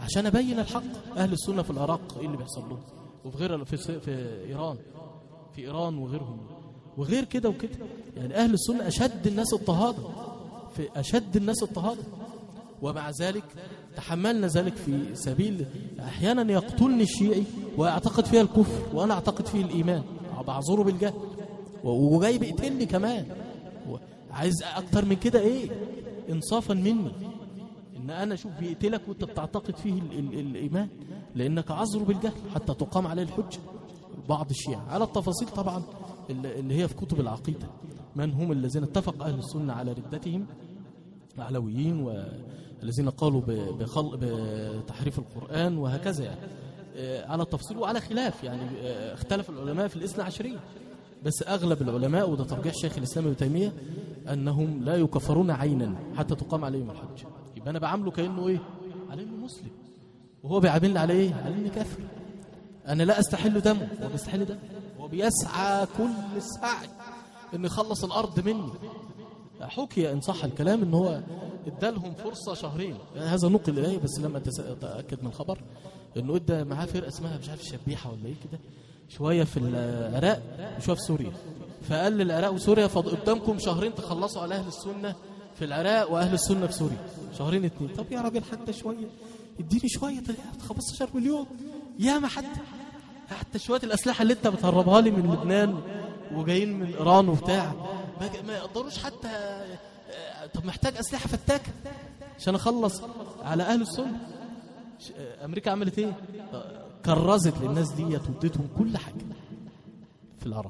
عشان ابين الحق اهل السنه في العراق ايه اللي بيحصل لهم وفي غير في, في ايران في ايران وغيرهم وغير كده وكده يعني اهل السنه اشد الناس اضطهادا في اشد الناس اضطهادا ومع ذلك تحملنا ذلك في سبيل احيانا يقتلني الشيعي ويعتقد فيها الكفر وانا اعتقد فيه الايمان بعذره بالجهل وجاي بيقتلني كمان عايز اكتر من كده ايه انصافا مني ان انا اشوف بيقتلك وانت بتعتقد فيه ال ال الايمان لانك عذره بالجهل حتى تقام عليه الحجه بعض الشيعة على التفاصيل طبعا اللي هي في كتب العقيده من هم الذين اتفق اهل السنه على ردتهم العلويين والذين قالوا بخلق بتحريف القران وهكذا يعني على التفصيل وعلى خلاف يعني اختلف العلماء في الاثنى عشرية بس أغلب العلماء وده ترجيح شيخ الإسلام ابن تيمية أنهم لا يكفرون عينا حتى تقام عليهم الحج يبقى أنا بعامله كأنه إيه على إنه مسلم وهو بيعاملني على إيه على إني كافر أنا لا أستحل دمه هو بيستحل دمه هو بيسعى كل السعي إنه يخلص الأرض مني حكي إن صح الكلام إن هو ادالهم فرصة شهرين هذا نقل إليه بس لما أتأكد من الخبر إنه ادى معاه فرقة اسمها مش عارف الشبيحة ولا إيه كده شوية في العراق وشوية في سوريا فقال للعراق وسوريا قدامكم شهرين تخلصوا على أهل السنة في العراق وأهل السنة في سوريا شهرين اتنين طب يا راجل حتى شوية اديني شوية 15 مليون يا ما حتى حتى شوية الأسلحة اللي انت بتهربها لي من لبنان وجايين من إيران وبتاع ما يقدروش حتى طب محتاج أسلحة فتاكة عشان أخلص على أهل السنة أمريكا عملت إيه كرزت للناس ديت واديتهم كل حاجة في العراق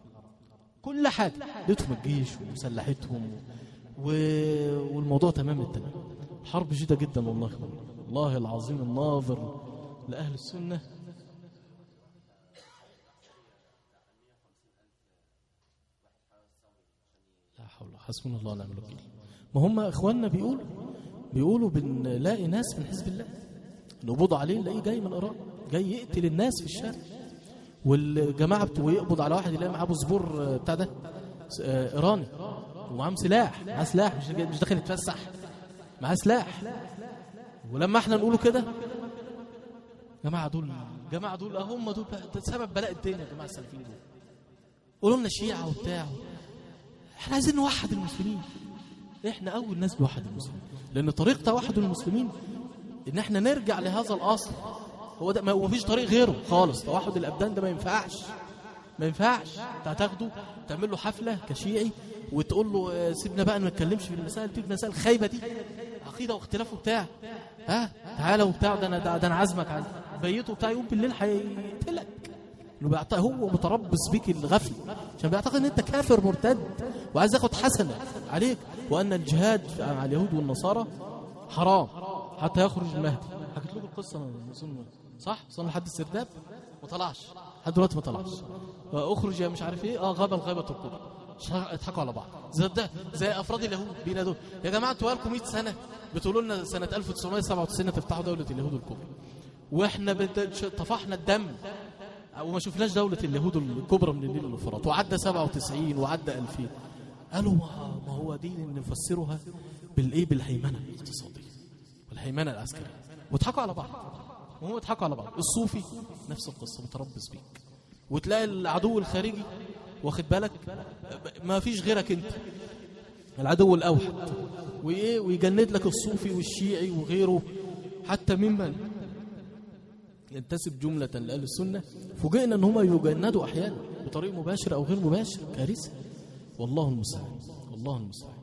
كل حاجة اديتهم الجيش ومسلحتهم و... والموضوع تمام التمام حرب جيدة جدا والله والله العظيم الناظر لأهل السنة لا حول حسبنا الله ونعم الوكيل ما هم اخواننا بيقولوا بيقولوا بنلاقي ناس من حزب الله نقبض عليه نلاقيه جاي من ايران جاي يقتل الناس في الشارع والجماعه بتوع يقبض على واحد يلاقي معاه باسبور بتاع ده ايراني ومعاه سلاح معاه سلاح مش مش داخل يتفسح معاه سلاح ولما احنا نقوله كده جماعه دول جماعه دول هم دول ده سبب بلاء الدنيا يا جماعه السلفيين دول قولوا لنا شيعه وبتاع احنا عايزين نوحد المسلمين احنا اول ناس بنوحد المسلمين لان طريق توحد المسلمين ان احنا نرجع لهذا الاصل هو ده ما فيش طريق غيره خالص توحد الابدان ده ما ينفعش ما ينفعش انت هتاخده تعمل له حفله كشيعي وتقول له سيبنا بقى ما نتكلمش في المسائل دي المسائل الخايبه دي عقيده واختلاف وبتاع ها تعالى وبتاع ده انا ده, ده انا عازمك عايز بيته بتاع يوم بالليل هيقتلك انه بيعطي هو متربص بيك الغفل عشان بيعتقد ان انت كافر مرتد وعايز ياخد حسنه عليك وان الجهاد مع اليهود والنصارى حرام حتى يخرج المهدي حكيت لكم القصه صح صار لحد السرداب ما طلعش لحد دلوقتي ما طلعش اخرج يا مش عارف ايه اه غابه الغيبه الكبرى اضحكوا على بعض زي ده زي افراد اليهود بينادوا يا جماعه انتوا لكم 100 سنه بتقولوا لنا سنه 1997 تفتحوا دوله اليهود الكبرى واحنا طفحنا الدم وما شفناش دولة اليهود الكبرى من النيل والفرات وعدى 97 وعدى 2000 قالوا ما هو دي نفسرها بالايه بالهيمنه الاقتصاديه والهيمنه العسكريه وضحكوا على بعض وهم يضحكوا على بعض الصوفي نفس القصه متربص بيك وتلاقي العدو الخارجي واخد بالك ما فيش غيرك انت العدو الاوحد وايه ويجند لك الصوفي والشيعي وغيره حتى ممن ينتسب جملة لأهل السنة فوجئنا ان هم يجندوا احيانا بطريق مباشر او غير مباشر كارثة والله المستعان والله المستعان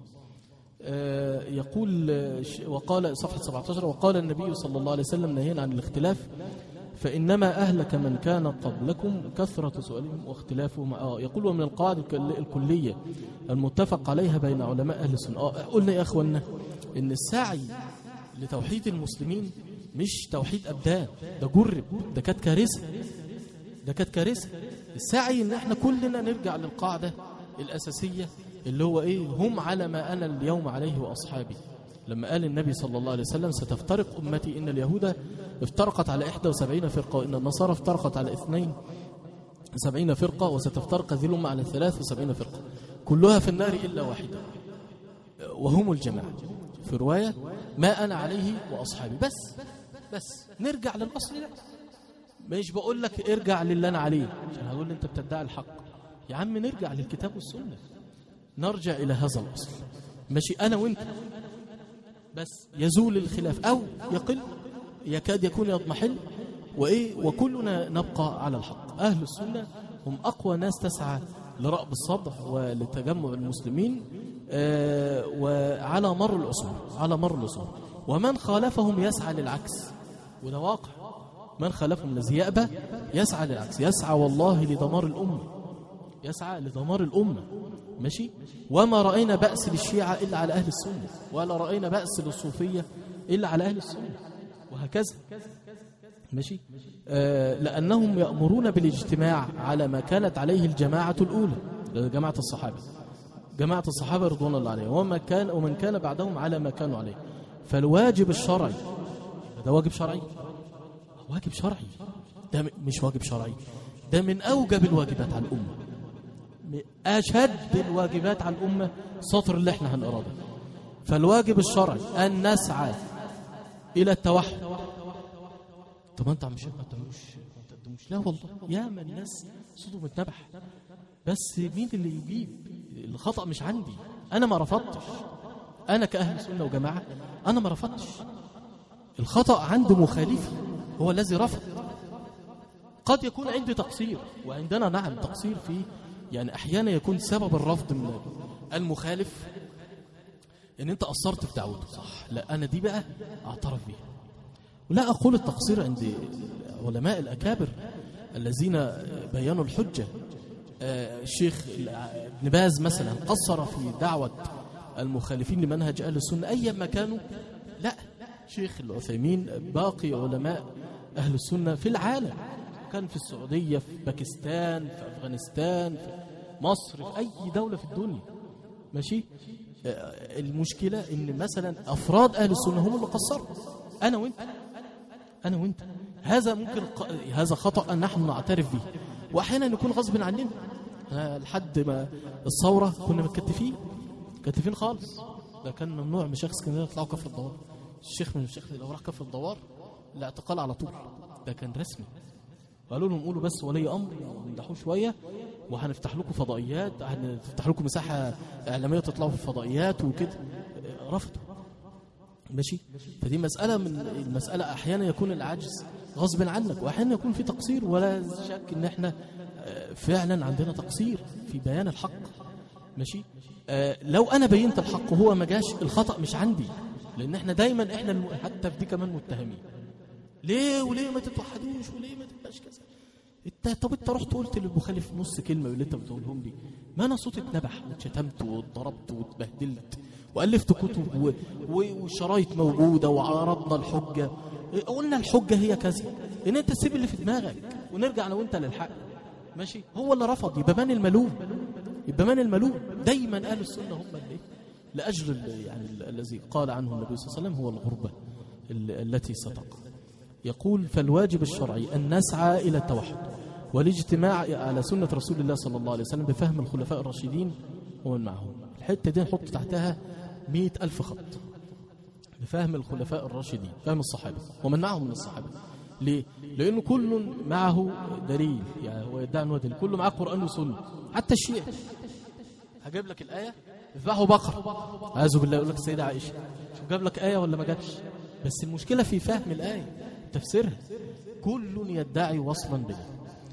آه يقول وقال صفحة 17 وقال النبي صلى الله عليه وسلم نهينا عن الاختلاف فإنما أهلك من كان قبلكم كثرة سؤالهم واختلافهم آه يقول ومن القواعد الكلية المتفق عليها بين علماء أهل السنة آه قلنا يا أخوانا إن السعي لتوحيد المسلمين مش توحيد أبدان ده جرب ده كانت كارثة ده كانت كارثة السعي إن احنا كلنا نرجع للقاعدة الأساسية اللي هو إيه هم على ما أنا اليوم عليه وأصحابي لما قال النبي صلى الله عليه وسلم ستفترق أمتي إن اليهود افترقت على 71 فرقة وإن النصارى افترقت على 72 فرقة وستفترق هذه الأمة على 73 فرقة كلها في النار إلا واحدة وهم الجماعة في رواية ما أنا عليه وأصحابي بس بس نرجع للأصل ده مش بقول لك ارجع للي أنا عليه عشان هقول لي أنت بتدعي الحق يا عم نرجع للكتاب والسنة نرجع إلى هذا الأصل ماشي أنا وأنت بس يزول الخلاف أو يقل يكاد يكون يضمحل وإيه وكلنا نبقى على الحق أهل السنة هم أقوى ناس تسعى لرأب الصدع ولتجمع المسلمين آه، وعلى مر العصور على مر العصور ومن خالفهم يسعى للعكس وده واقع من خالفهم الذي يأبى يسعى للعكس يسعى والله لدمار الأمة يسعى لدمار الأمة ماشي وما رأينا بأس للشيعة إلا على أهل السنة ولا رأينا بأس للصوفية إلا على أهل السنة وهكذا ماشي آه لأنهم يأمرون بالاجتماع على ما كانت عليه الجماعة الأولى جماعة الصحابة جماعة الصحابة رضوان الله عليهم وما كان ومن كان بعدهم على ما كانوا عليه فالواجب الشرعي ده واجب شرعي واجب شرعي ده م- مش واجب شرعي ده من أوجب الواجبات على الأمة م- أشد الواجبات على الأمة سطر اللي احنا هنقراه ده. فالواجب الشرعي أن نسعى إلى التوحد طب انت مش ما تقدموش ما تقدموش لا والله يا ما الناس صوته متنبح بس مين اللي يجيب الخطأ مش عندي أنا ما رفضتش أنا كأهل سنة وجماعة أنا ما رفضتش الخطأ عند مخالفي هو الذي رفض قد يكون عندي تقصير وعندنا نعم تقصير في يعني أحيانا يكون سبب الرفض من المخالف ان انت قصرت في دعوته صح لا انا دي بقى اعترف بيها ولا أقول التقصير عند علماء الأكابر الذين بيانوا الحجة آه، الشيخ ابن باز مثلا قصر في دعوة المخالفين لمنهج أهل السنة أي ما كانوا لا شيخ العثيمين باقي علماء أهل السنة في العالم كان في السعودية في باكستان في أفغانستان في مصر في أي دولة في الدنيا ماشي آه، المشكلة ان مثلا افراد اهل السنة هم اللي قصروا انا وانت انا وانت هذا ممكن ق... هذا خطأ نحن نعترف به واحيانا يكون غصب عننا أنا لحد ما الثورة كنا متكتفين متكتفين خالص ده كان ممنوع مشايخ اسكندريه يطلعوا كفر الدوار الشيخ من الشيخ لو راح كفر الدوار الاعتقال على طول ده كان رسمي قالوا لهم قولوا بس ولي امر وامدحوه شويه وهنفتح لكم فضائيات هنفتح لكم مساحه اعلاميه تطلعوا في الفضائيات وكده رفضوا ماشي فدي مساله من المساله احيانا يكون العجز غصب عنك واحيانا يكون في تقصير ولا شك ان احنا آه، فعلا عندنا تقصير في بيان الحق ماشي آه لو انا بينت الحق وهو ما جاش الخطا مش عندي لان احنا دايما احنا الم... حتى في دي كمان متهمين ليه وليه ما تتوحدوش وليه ما تبقاش كذا انت طب انت رحت قلت للمخالف نص كلمه اللي انت بتقولهم لي ما انا صوتي اتنبح واتشتمت واتضربت واتبهدلت والفت كتب و... و... وشرايط موجوده وعرضنا الحجه قلنا الحجه هي كذا ان انت تسيب اللي في دماغك ونرجع انا وانت للحق ماشي هو اللي رفض يبقى من الملوم يبقى من الملوم دايما اهل السنه هم اللي لاجل ال- يعني ال- الذي قال عنه النبي صلى الله عليه وسلم هو الغربه ال- التي ستقع يقول فالواجب الشرعي أن نسعى إلى التوحد والاجتماع على سنة رسول الله صلى الله عليه وسلم بفهم الخلفاء الراشدين ومن معهم الحتة دي نحط تحتها مئة ألف خط بفهم الخلفاء الراشدين فهم الصحابة ومن معهم من الصحابة ليه؟ لأنه كل معه دليل يعني هو يدعي أنه دليل كله معاه قرآن وسنة حتى الشيعة هجيب لك الآية اذبحوا بقرة أعوذ بالله يقول لك السيدة عائشة شوف جاب لك آية ولا ما جابش بس المشكلة في فهم الآية تفسيرها كل يدعي وصلا بها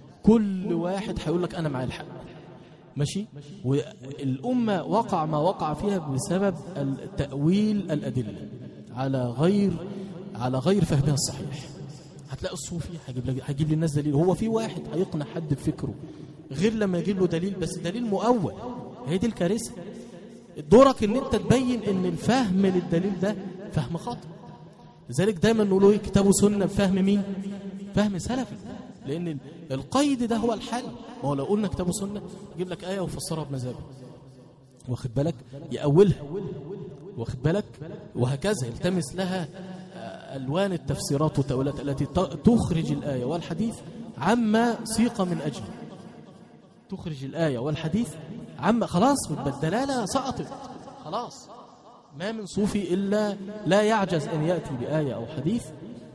كل واحد هيقول لك أنا معايا الحق ماشي والأمة وقع ما وقع فيها بسبب التأويل الأدلة على غير على غير فهمها الصحيح هتلاقي الصوفي هيجيب لك هيجيب للناس دليل هو في واحد هيقنع حد بفكره غير لما يجيب له دليل بس دليل مؤول هي دي الكارثه دورك ان انت تبين ان الفهم للدليل ده فهم خاطئ لذلك دايما نقول ايه كتاب وسنه بفهم مين فهم سلفي لان ال- القيد ده هو الحل ما هو لو قلنا كتاب وسنه يجيب لك ايه ويفسرها بمزاجه واخد بالك يأولها واخد بالك وهكذا يلتمس لها آه، ألوان التفسيرات والتأويلات التي ت- تخرج الآية والحديث عما سيق من أجله تخرج الآية والحديث عما خلاص الدلالة سقطت خلاص ما من صوفي إلا لا يعجز أن يأتي بآية أو حديث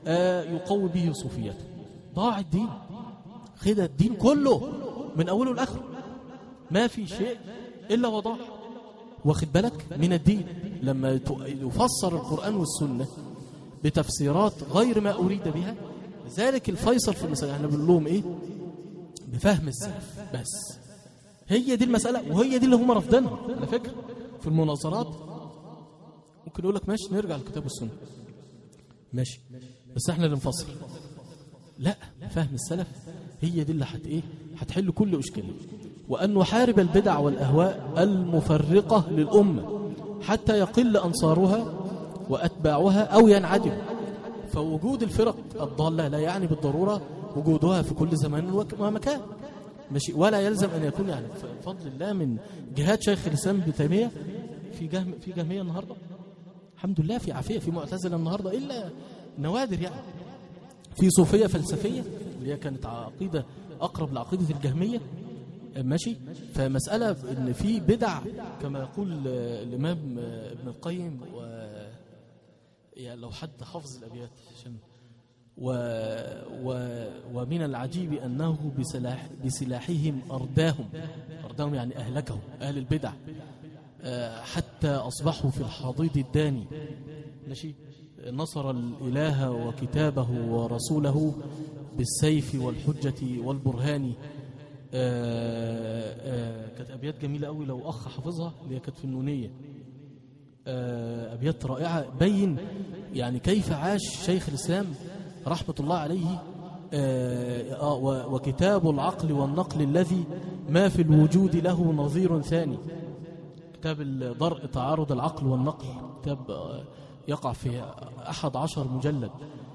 آه، يقوي به صوفيته ضاع الدين خد الدين كله من أوله لآخره ما في شيء إلا وضاع واخد بالك من الدين لما ت- يفسر القرآن والسنة بتفسيرات غير ما أريد بها ذلك الفيصل في المسألة احنا بنقول لهم إيه بفهم السلف بس هي دي المسألة وهي دي اللي هم رافضينها على فكرة في المناظرات ممكن يقول لك ماشي نرجع للكتاب والسنة ماشي بس احنا اللي نفصل لا فهم السلف هي دي اللي هت ايه هتحل كل اشكاليه وان نحارب البدع والاهواء المفرقه للامه حتى يقل انصارها واتباعها او ينعدم فوجود الفرق الضاله لا يعني بالضروره وجودها في كل زمان وك- ومكان ماشي ولا يلزم ان يكون يعني بفضل الله من جهاد شيخ الاسلام ابن تيميه في جهم في جهميه النهارده الحمد لله في عافيه في معتزله النهارده الا نوادر يعني في صوفيه فلسفيه اللي هي كانت عقيده اقرب لعقيده الجهميه ماشي فمساله ان في بدع كما يقول آه، الامام آه، ابن القيم و يعني لو حد حافظ الابيات عشان و و ومن العجيب انه بسلاح بسلاحهم ارداهم ارداهم يعني اهلكهم اهل البدع آه، حتى اصبحوا في الحضيض الداني ماشي نصر الاله وكتابه ورسوله بالسيف والحجه والبرهان آه، آه، كانت ابيات جميله قوي لو اخ حافظها اللي هي كانت في النونيه آه، أبيات رائعة بين يعني كيف عاش شيخ الإسلام رحمة الله عليه آه، آه، و- وكتاب العقل والنقل الذي ما في الوجود له نظير ثاني كتاب درء تعارض العقل والنقل كتاب آه، يقع في أحد عشر مجلد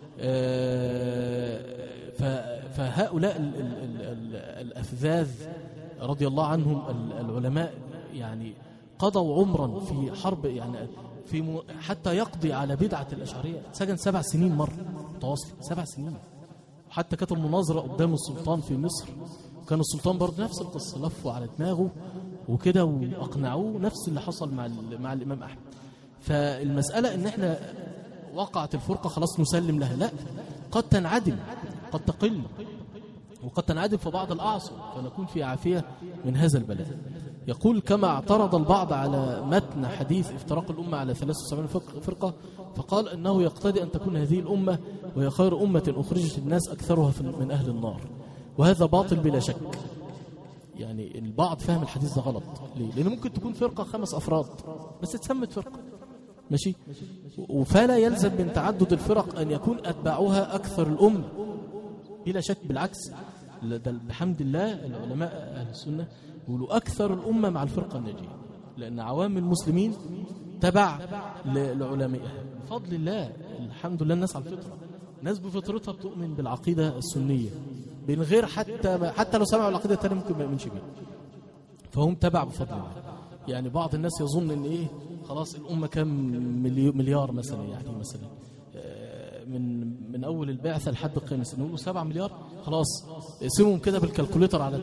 آه، ف- فهؤلاء ال- ال- ال- ال- الأفذاذ رضي الله عنهم ال- العلماء يعني قضوا عمرا في حرب يعني في م- حتى يقضي على بدعة الأشعرية سجن سبع سنين مرة متواصل سبع سنين وحتى كانت المناظرة قدام السلطان في مصر وكان السلطان برضه نفس القصة لفوا على دماغه وكده وأقنعوه نفس اللي حصل مع ال- مع الإمام أحمد فالمسألة إن إحنا وقعت الفرقة خلاص نسلم لها لا قد تنعدم قد تقل وقد تنعدم في بعض الأعصر فنكون في عافية من هذا البلاء يقول كما اعترض البعض على متن حديث افتراق الأمة على 73 فرق- فرقة فقال أنه يقتضي أن تكون هذه الأمة وهي خير أمة أخرجت الناس أكثرها في- من أهل النار وهذا باطل بلا شك يعني البعض فهم الحديث ده غلط ليه؟ لأن ممكن تكون فرقة خمس أفراد بس اتسمت فرقة ماشي فلا يلزم من تعدد الفرق أن يكون أتباعها أكثر الأمة بلا شك بالعكس لا ده بحمد الله العلماء أهل السنة يقولوا أكثر الأمة مع الفرقة الناجية لأن عوام المسلمين تبع ل- لعلمائها بفضل الله الحمد لله الناس على الفطرة الناس بفطرتها بتؤمن بالعقيدة السنية من غير حتى حتى لو سمعوا العقيدة التانية ممكن ما يؤمنش بيها فهم تبع بفضل الله يعني بعض الناس يظن ان ايه خلاص الامه كام مليو- مليار مثلا يعني مثلا آه، من من اول البعثه لحد القيامه نقول 7 مليار خلاص اقسمهم كده بالكالكوليتر على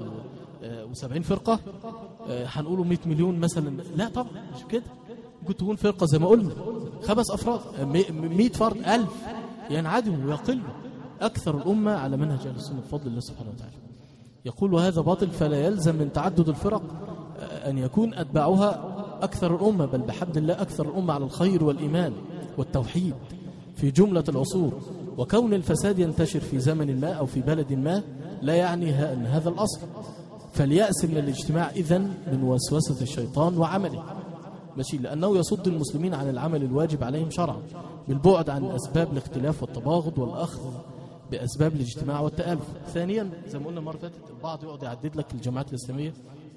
73 فرقه آه، هنقولوا 100 مليون مثلا لا طبعا مش كده ممكن تكون فرقه زي ما قلنا خمس افراد آه، مي- 100 فرد 1000 ينعدموا ويقلوا اكثر الامه على منهج اهل السنه بفضل الله سبحانه وتعالى يقول وهذا باطل فلا يلزم من تعدد الفرق آه، أن يكون أتباعها أكثر الأمة بل بحمد الله أكثر الأمة على الخير والإيمان والتوحيد في جملة العصور وكون الفساد ينتشر في زمن ما أو في بلد ما لا يعني ه- أن هذا الأصل فليأس من الاجتماع إذن من وسوسة الشيطان وعمله ماشي لأنه يصد المسلمين عن العمل الواجب عليهم شرعا بالبعد عن أسباب الاختلاف والتباغض والأخذ بأسباب الاجتماع والتآلف ثانيا زي ما قلنا مرة فاتت البعض يقعد يعدد لك الجماعات الإسلامية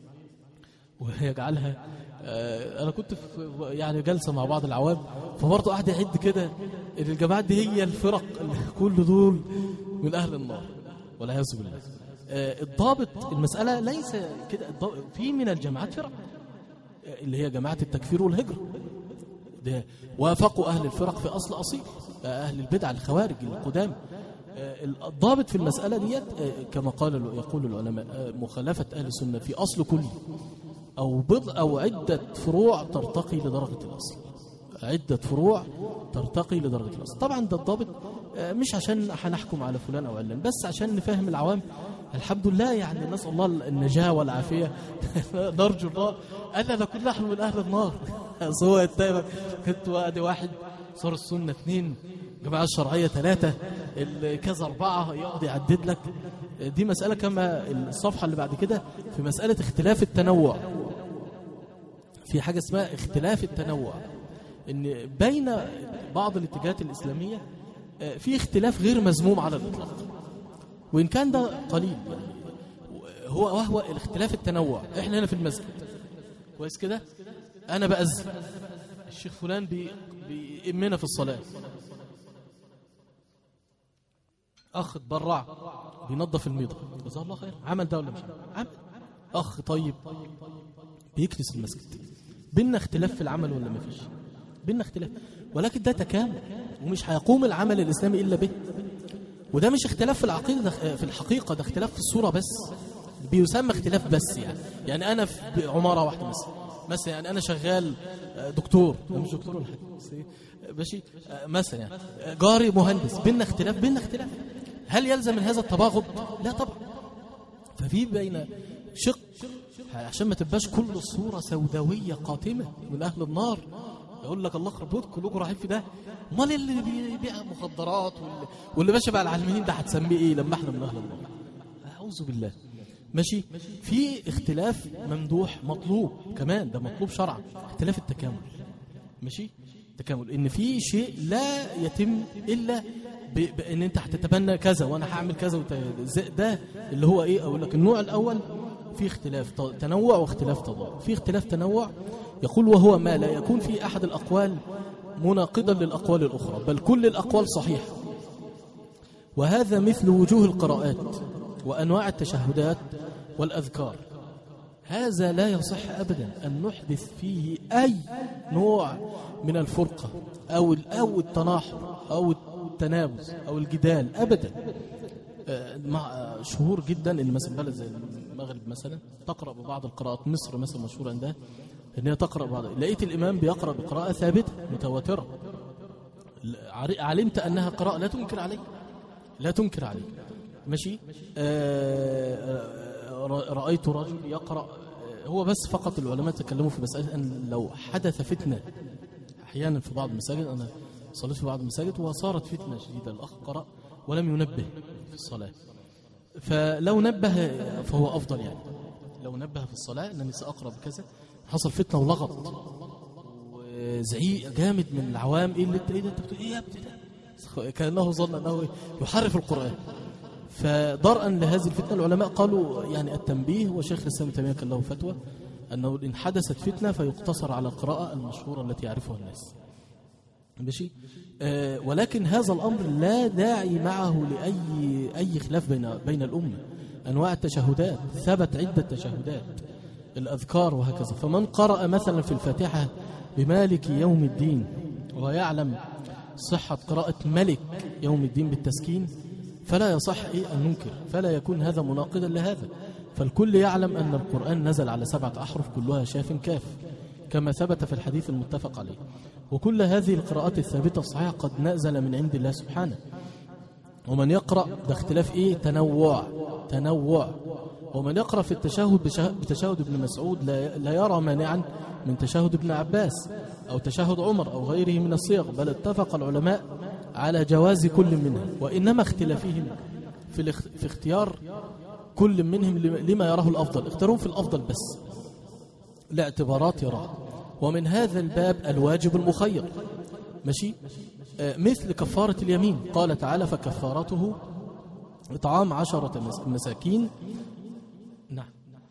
ويجعلها آه، أنا كنت في يعني جلسة مع بعض العوام فبرضه قاعد يعد كده إن الجماعات دي هي الفرق اللي كل دول من أهل النار والعياذ بالله آه، الضابط المسألة ليس كده الضابط في من الجماعات فرق آه، اللي هي جماعة التكفير والهجرة ده وافقوا أهل الفرق في أصل أصيل آه، أهل البدع الخوارج القدام آه، الضابط في المسألة ديت آه، كما قال يقول العلماء آه، مخالفة أهل السنة في أصل كلي أو بضع أو عدة فروع ترتقي لدرجة الأصل عدة فروع ترتقي لدرجة الأصل طبعا ده الضابط آه، مش عشان هنحكم على فلان أو علان بس عشان نفهم العوام الحمد لله يعني نسأل الله النجاة والعافية نرجو الله أنا نكون نحن من أهل النار هو التائب كنت وادي واحد صار السنة اثنين جماعة الشرعية ثلاثة ال- كذا أربعة يقعد يعدد لك دي مسألة كما الصفحة اللي بعد كده في مسألة اختلاف التنوع في حاجة اسمها اختلاف التنوع ان بين بعض الاتجاهات الإسلامية آه، في اختلاف غير مذموم على الإطلاق وإن كان ده قليل هو وهو الاختلاف التنوع احنا هنا في المسجد كويس كده انا بأذن الشيخ فلان بي بيأمنا في الصلاة اخ اتبرع بينظف الميضة جزاه الله خير عمل ده ولا مش عمل عمل اخ طيب بيكنس المسجد بينا اختلاف في العمل ولا ما فيش بينا اختلاف ولكن ده تكامل ومش هيقوم العمل الاسلامي الا به وده مش اختلاف في العقيده ده في الحقيقه ده اختلاف في الصوره بس بيسمى اختلاف بس يعني يعني انا في عماره واحده مثلا مثلا يعني انا شغال آه، دكتور أنا مش دكتور ولا حاجه بس إيه، آه، ماشي آه، مثلا يعني آه، جاري مهندس بينا اختلاف بينا اختلاف هل يلزم من هذا التباغض لا طبعا ففي بين شق عشان ما تبقاش كل الصورة سوداوية قاتمة من أهل النار يقول لك الله يخرب بيتكم كلكم رايحين في ده امال اللي بيبيع مخدرات واللي, واللي ماشي بقى العالمين ده هتسميه ايه لما احنا من اهل النار اعوذ بالله ماشي في اختلاف ممدوح مطلوب كمان ده مطلوب شرعا اختلاف التكامل ماشي تكامل ان في شيء لا يتم الا ب- بان انت هتتبنى كذا وانا هعمل كذا وت... زي- ده اللي هو ايه اقول لك النوع الاول في اختلاف ت- تنوع واختلاف تضاد في اختلاف تنوع يقول وهو ما لا يكون في احد الاقوال مناقضا للاقوال الاخرى بل كل الاقوال صحيحه وهذا مثل وجوه القراءات وانواع التشهدات والاذكار هذا لا يصح ابدا ان نحدث فيه اي نوع من الفرقه او او التناحر او التنابز او الجدال ابدا آه، مع آه، شهور جدا ان مثلا بلد زي المغرب مثلا تقرا ببعض القراءات مصر مثلا مشهور عندها ان هي تقرا بعض لقيت الامام بيقرا بقراءه ثابته متواتره عر- علمت انها قراءه لا تنكر عليه لا تنكر عليه ماشي آه، آه، ر- رأيت رجل يقرأ آه، هو بس فقط العلماء تكلموا في مسألة أن لو حدث فتنة أحيانا في بعض المساجد أنا صليت في بعض المساجد وصارت فتنة شديدة الأخ قرأ ولم ينبه في الصلاة فلو نبه فهو أفضل يعني لو نبه في الصلاة أنني سأقرأ بكذا حصل فتنة ولغط وزعيق جامد من العوام ايه اللي انت ايه ده انت بتقول ايه يا ابني ده كانه ظن انه يحرف القران فضرءا لهذه الفتنه العلماء قالوا يعني التنبيه وشيخ الاسلام ابن تيميه كان له فتوى انه ان حدثت فتنه فيقتصر على القراءه المشهوره التي يعرفها الناس ماشي آه ولكن هذا الامر لا داعي معه لاي اي خلاف بين بين الامه انواع التشهدات ثبت عده تشهدات الاذكار وهكذا فمن قرأ مثلا في الفاتحه بمالك يوم الدين ويعلم صحه قراءه ملك يوم الدين بالتسكين فلا يصح إيه أن ننكر فلا يكون هذا مناقضا لهذا فالكل يعلم أن القرآن نزل على سبعة أحرف كلها شاف كاف كما ثبت في الحديث المتفق عليه وكل هذه القراءات الثابتة الصحيحة قد نزل من عند الله سبحانه ومن يقرأ ده اختلاف إيه تنوع تنوع ومن يقرأ في التشهد بشه- بتشهد ابن مسعود لا لا يرى مانعا من تشهد ابن عباس أو تشهد عمر أو غيره من الصيغ بل اتفق العلماء على جواز كل منها وإنما اختلافهم في, الاخ... في اختيار كل منهم لما- لما يراه الأفضل اختارون في الأفضل بس لاعتبارات يراها ومن هذا الباب الواجب المخير ماشي آه، مثل كفارة اليمين قال تعالى فكفارته إطعام عشرة مس- مساكين نعم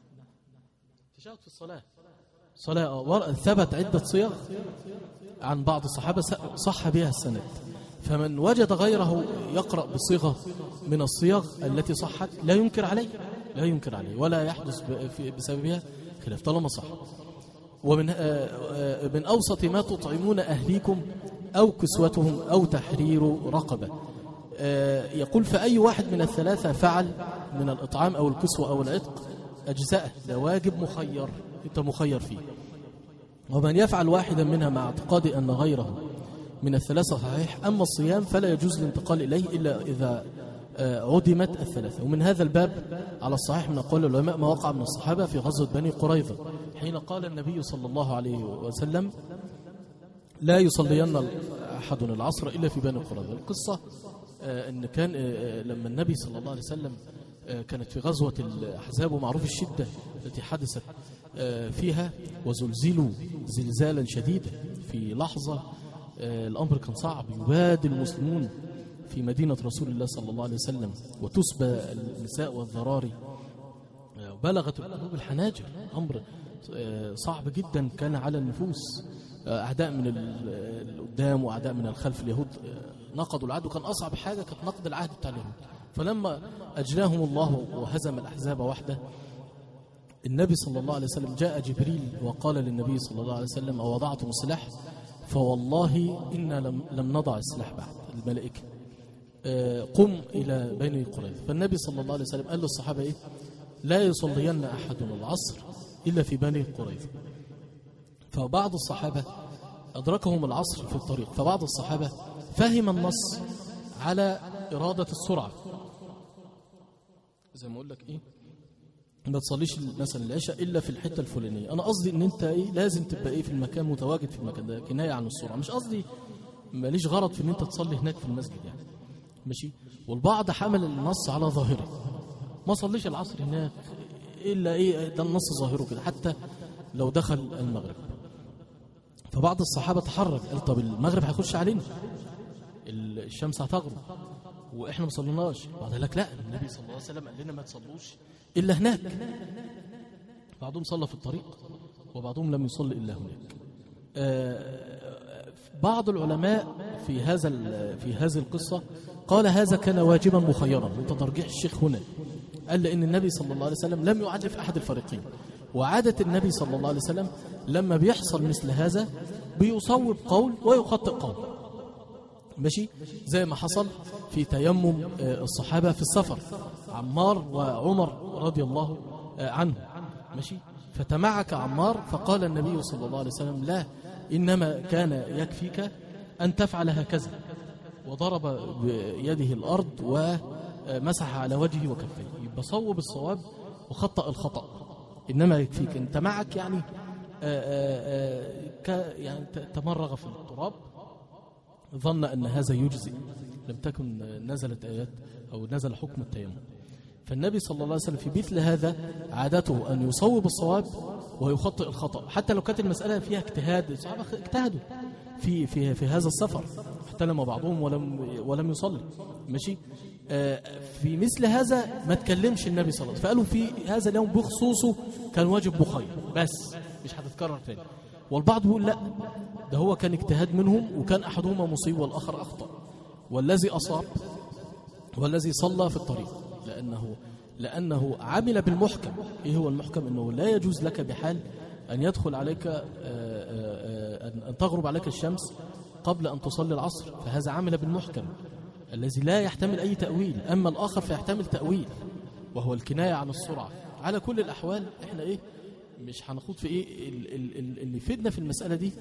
تشهد في الصلاة صلاة آه، ور- ثبت عدة صيغ عن بعض الصحابة س- صح بها السند فمن وجد غيره يقرأ بصيغة من الصيغ التي صحت لا ينكر عليه لا ينكر عليه ولا يحدث ب- في- بسببها خلاف طالما صح ومن آه، آه، من أوسط ما تطعمون أهليكم أو كسوتهم أو تحرير رقبة آه، يقول فأي واحد من الثلاثة فعل من الإطعام أو الكسوة أو العتق أجزاءه ده واجب مخير أنت مخير فيه ومن يفعل واحدا منها مع اعتقاد أن غيره من الثلاثة صحيح أما الصيام فلا يجوز الانتقال إليه إلا إذا آه، عدمت الثلاثة ومن هذا الباب على الصحيح من أقوال العلماء ما وقع من الصحابة في غزوة بني قريظة حين قال النبي صلى الله عليه وسلم لا يصلين أحد العصر إلا في بني قريظة القصة آه، أن كان آه، آه، لما النبي صلى الله عليه وسلم آه، كانت في غزوة الأحزاب ومعروف الشدة التي حدثت آه، فيها وزلزلوا زلزالا شديدا في لحظة آه، الأمر كان صعب يباد المسلمون في مدينة رسول الله صلى الله عليه وسلم وتسبى النساء والذراري آه، بلغت القلوب الحناجر أمر آه، صعب جدا كان على النفوس آه، أعداء من ال- القدام وأعداء من الخلف اليهود آه، نقضوا العهد وكان أصعب حاجة كانت نقض العهد بتاع اليهود فلما أجلاهم الله وهزم الأحزاب وحده النبي صلى الله عليه وسلم جاء جبريل وقال للنبي صلى الله عليه وسلم أوضعتم السلاح فوالله إنا لم, لم نضع السلاح بعد الملائكة آه، قم إلى بني قريظة فالنبي صلى الله عليه وسلم قال للصحابة إيه لا يصلين أحد العصر إلا في بني قريظة فبعض الصحابة أدركهم العصر في الطريق فبعض الصحابة فهم النص على إرادة السرعة زي ما أقول لك إيه ما تصليش مثلا العشاء الا في الحته الفلانيه انا قصدي ان انت ايه لازم تبقى ايه في المكان متواجد في المكان ده كنايه عن السرعه مش قصدي ماليش غرض في ان انت تصلي هناك في المسجد يعني ماشي والبعض حمل النص على ظاهره ما صليش العصر هناك الا ايه ده النص ظاهره كده حتى لو دخل المغرب فبعض الصحابه تحرك قال طب المغرب هيخش علينا الشمس هتغرب واحنا ما صليناش بعض قال لك لا النبي صلى الله عليه وسلم قال لنا ما تصلوش الا هناك بعضهم صلى في الطريق وبعضهم لم يصلي الا هناك آه، بعض العلماء في هذا ال- في هذه القصه قال هذا كان واجبا مخيرا وتترجيح الشيخ هنا قال لان النبي صلى الله عليه وسلم لم يعرف احد الفريقين وعاده النبي صلى الله عليه وسلم لما بيحصل مثل هذا بيصوب قول ويخطئ قول ماشي زي ما حصل في تيمم آه، الصحابة في السفر عمار وعمر رضي الله آه، عنه ماشي فتمعك عمار فقال النبي صلى الله عليه وسلم لا إنما كان يكفيك أن تفعل هكذا وضرب بيده الأرض ومسح على وجهه وكفيه يبقى صوب الصواب وخطأ الخطأ إنما يكفيك أنت معك يعني آه، آه، آه، ك- يعني ت- تمرغ في التراب ظن أن هذا يجزي لم تكن نزلت آيات أو نزل حكم التيمم فالنبي صلى الله عليه وسلم في مثل هذا عادته أن يصوب الصواب ويخطئ الخطأ حتى لو كانت المسألة فيها اجتهاد الصحابة اجتهدوا في في في هذا السفر احتلم بعضهم ولم ولم يصلي ماشي آه، في مثل هذا ما تكلمش النبي صلى الله عليه وسلم فقالوا في هذا اليوم بخصوصه كان واجب مخير بس مش هتتكرر تاني والبعض بيقول لا ده هو كان اجتهاد منهم وكان احدهما مصيب والاخر اخطا والذي اصاب والذي صلى في الطريق لانه لانه عمل بالمحكم ايه هو المحكم انه لا يجوز لك بحال ان يدخل عليك آه، آه، آه، أن- ان تغرب عليك الشمس قبل ان تصلي العصر فهذا عمل بالمحكم الذي لا يحتمل اي تاويل اما الاخر فيحتمل تاويل وهو الكنايه عن السرعه على كل الاحوال احنا ايه مش هنخوض في ايه ال- ال- ال- اللي فدنا في المساله دي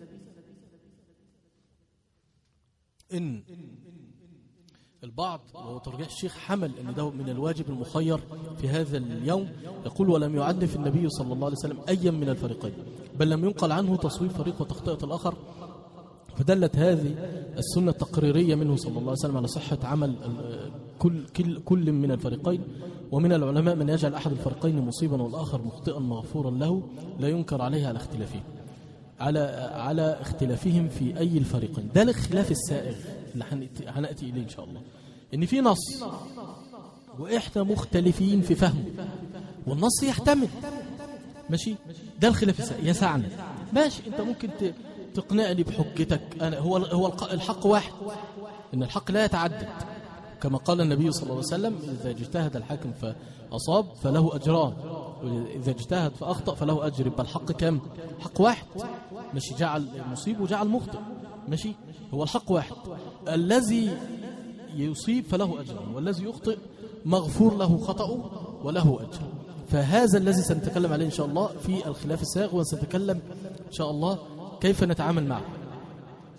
ان البعض وهو ترجيح الشيخ حمل ان ده من الواجب المخير في هذا اليوم يقول ولم يعنف النبي صلى الله عليه وسلم ايا من الفريقين بل لم ينقل عنه تصويب فريق وتخطئه الاخر فدلت هذه السنة التقريرية منه صلى الله عليه وسلم على صحة عمل ال- كل, كل, كل من الفريقين ومن العلماء من يجعل أحد الفريقين مصيبا والآخر مخطئا مغفورا له لا ينكر عليه على اختلافهم على على اختلافهم في أي الفريقين ده الاختلاف السائغ اللي هنأتي, هنأتي إليه إن شاء الله إن في نص وإحنا مختلفين في فهمه والنص يحتمل ماشي ده الخلاف السائغ يسعنا ماشي انت ممكن ت- تقنعني بحجتك انا هو هو الق- الحق واحد ان الحق لا يتعدد كما قال النبي صلى الله عليه وسلم اذا اجتهد الحاكم فاصاب فله اجران واذا اجتهد فاخطا فله اجر يبقى الحق كام حق واحد ماشي جعل مصيب وجعل مخطئ ماشي هو الحق واحد الذي يصيب فله أجر والذي يخطئ مغفور له خطأه وله أجر فهذا الذي سنتكلم عليه إن شاء الله في الخلاف السائغ وسنتكلم إن شاء الله كيف نتعامل معه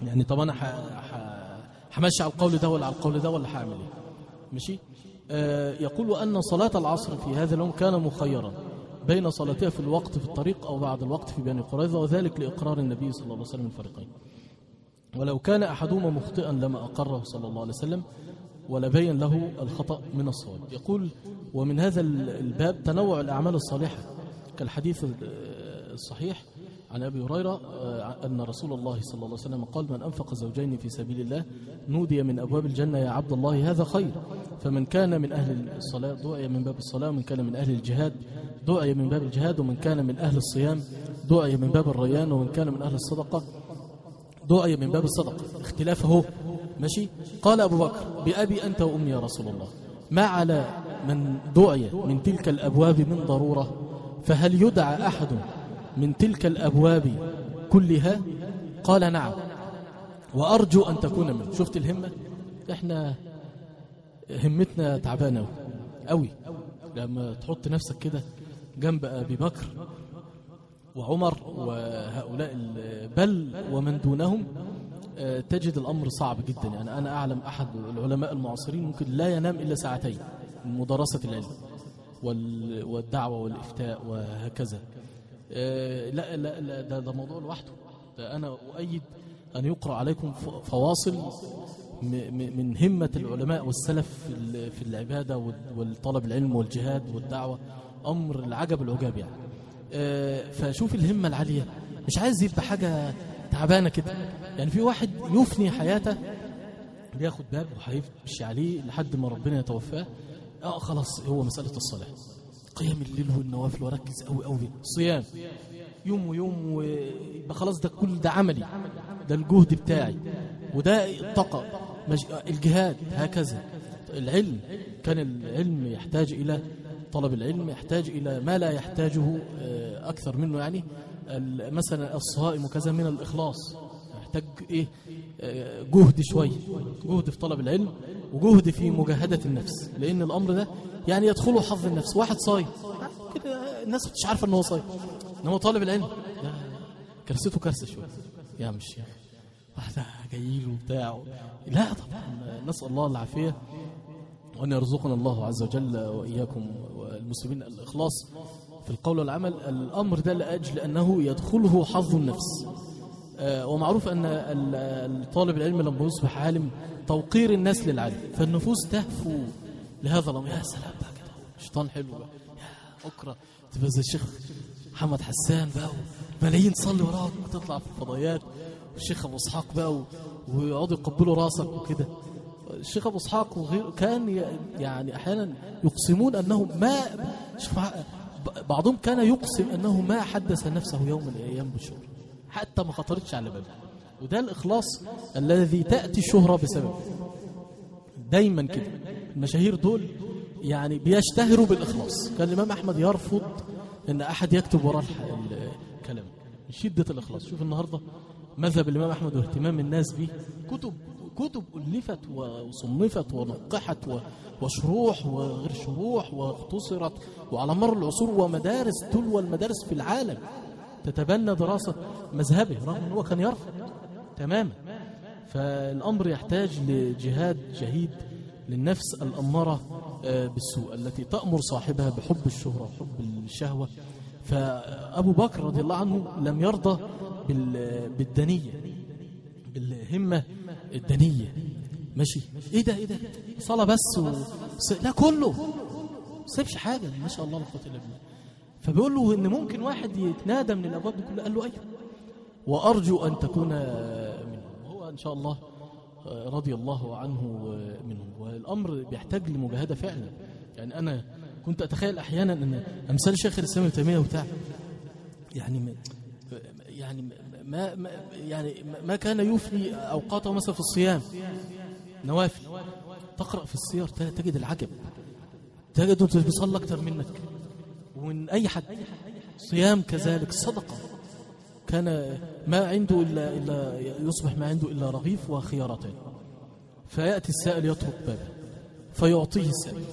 يعني طب انا ح... ح... همشي على القول ده ولا على القول ده ولا هعمل ايه ماشي آه يقول ان صلاه العصر في هذا اليوم كان مخيرا بين صلاتها في الوقت في الطريق او بعد الوقت في بني قريظه وذلك لاقرار النبي صلى الله عليه وسلم الفريقين ولو كان احدهما مخطئا لما اقره صلى الله عليه وسلم ولبين له الخطا من الصواب يقول ومن هذا الباب تنوع الاعمال الصالحه كالحديث الصحيح عن ابي هريره آه، ان رسول الله صلى الله عليه وسلم قال من انفق زوجين في سبيل الله نودي من ابواب الجنه يا عبد الله هذا خير فمن كان من اهل الصلاه دعي من باب الصلاه ومن كان من اهل الجهاد دعي من باب الجهاد ومن كان من اهل الصيام دعي من باب الريان ومن كان من اهل الصدقه دعي من باب الصدقه اختلاف اهو ماشي قال ابو بكر بابي انت وامي يا رسول الله ما على من دعي من تلك الابواب من ضروره فهل يدعى احد من تلك الأبواب كلها قال نعم وأرجو أن تكون منه شفت الهمة احنا همتنا تعبانة أوي لما تحط نفسك كده جنب أبي بكر وعمر وهؤلاء بل ومن دونهم آه، تجد الأمر صعب جدا يعني أنا أعلم أحد العلماء المعاصرين ممكن لا ينام إلا ساعتين من مدرسة العلم والدعوة والإفتاء وهكذا آه، لا لا لا ده, ده موضوع لوحده ده أنا أؤيد أن يقرأ عليكم فواصل من همة العلماء والسلف في العبادة والطلب العلم والجهاد والدعوة أمر العجب العجاب يعني آه، فشوف الهمة العالية مش عايز يبقى حاجة تعبانة كده يعني في واحد يفني حياته بياخد باب وهيمشي عليه لحد ما ربنا يتوفاه اه خلاص هو مسألة الصلاة قيام الليل والنوافل وركز قوي قوي صيام يوم ويوم ويبقى خلاص ده كل ده عملي ده الجهد بتاعي وده الطاقة الجهاد هكذا العلم كان العلم يحتاج إلى طلب العلم يحتاج إلى ما لا يحتاجه آه، أكثر منه يعني مثلا الصائم وكذا من الإخلاص يحتاج إيه آه، جهد شوي جهد في طلب العلم وجهد في مجاهدة النفس لأن الأمر ده يعني يدخله حظ النفس واحد صايم كده الناس مش عارفة أنه صايم إنما طالب العلم كرسته كرسة شوي يا مش يا واحد جاي له بتاع لا طبعا نسأل الله العافية وأن يرزقنا الله عز وجل وإياكم والمسلمين الإخلاص في القول والعمل الأمر ده لأجل أنه يدخله حظ النفس آه، ومعروف أن الطالب العلم لما يصبح عالم توقير الناس للعلم فالنفوس تهفو لهذا الأمر يا سلام بقى كده شيطان حلو بقى يا بكرة تبقى زي الشيخ محمد حسان بقى ملايين تصلي وراك وتطلع في الفضائيات والشيخ أبو إسحاق بقى ويقعدوا يقبلوا راسك وكده الشيخ أبو إسحاق وغيره كان يعني أحيانا يقسمون أنه ما بعضهم كان يقسم أنه ما حدث نفسه يوم من الأيام بالشهر حتى ما خطرتش على باله وده الإخلاص الذي تأتي الشهرة بسببه دايما كده المشاهير دول يعني بيشتهروا بالإخلاص كان الإمام أحمد يرفض أن أحد يكتب وراء الكلام من شدة الإخلاص شوف النهاردة مذهب الإمام أحمد واهتمام الناس به كتب كتب ألفت وصنفت ونقحت وشروح وغير شروح واختصرت وعلى مر العصور ومدارس تلوى المدارس في العالم تتبنى دراسة مذهبه رغم أنه كان يرفض تماما فالأمر يحتاج لجهاد جهيد للنفس الأمارة آه، بالسوء التي تأمر صاحبها بحب الشهرة وحب الشهوة فأبو بكر رضي الله عنه لم يرضى بالدنية بالهمة الدنية ماشي ايه ده ايه ده صلاة بس و... لا كله سيبش حاجة ما شاء الله لا قوه الا بالله فبيقول له ان ممكن واحد يتنادى من الابواب دي كلها قال له ايوه وارجو ان تكون منه وهو ان شاء الله رضي الله عنه منه والامر بيحتاج لمجاهده فعلا يعني انا كنت اتخيل احيانا ان امثال شيخ الاسلام ابن تيميه وبتاع يعني ما يعني ما, ما يعني ما كان يفني اوقاته مثلا في الصيام نوافل تقرا في السير تجد العجب تجد انت بيصلي اكتر منك ومن أي حد صيام كذلك صدقة كان ما عنده إلا, إلا يصبح ما عنده إلا رغيف وخيارتين فيأتي السائل يطرق بابه فيعطيه السائل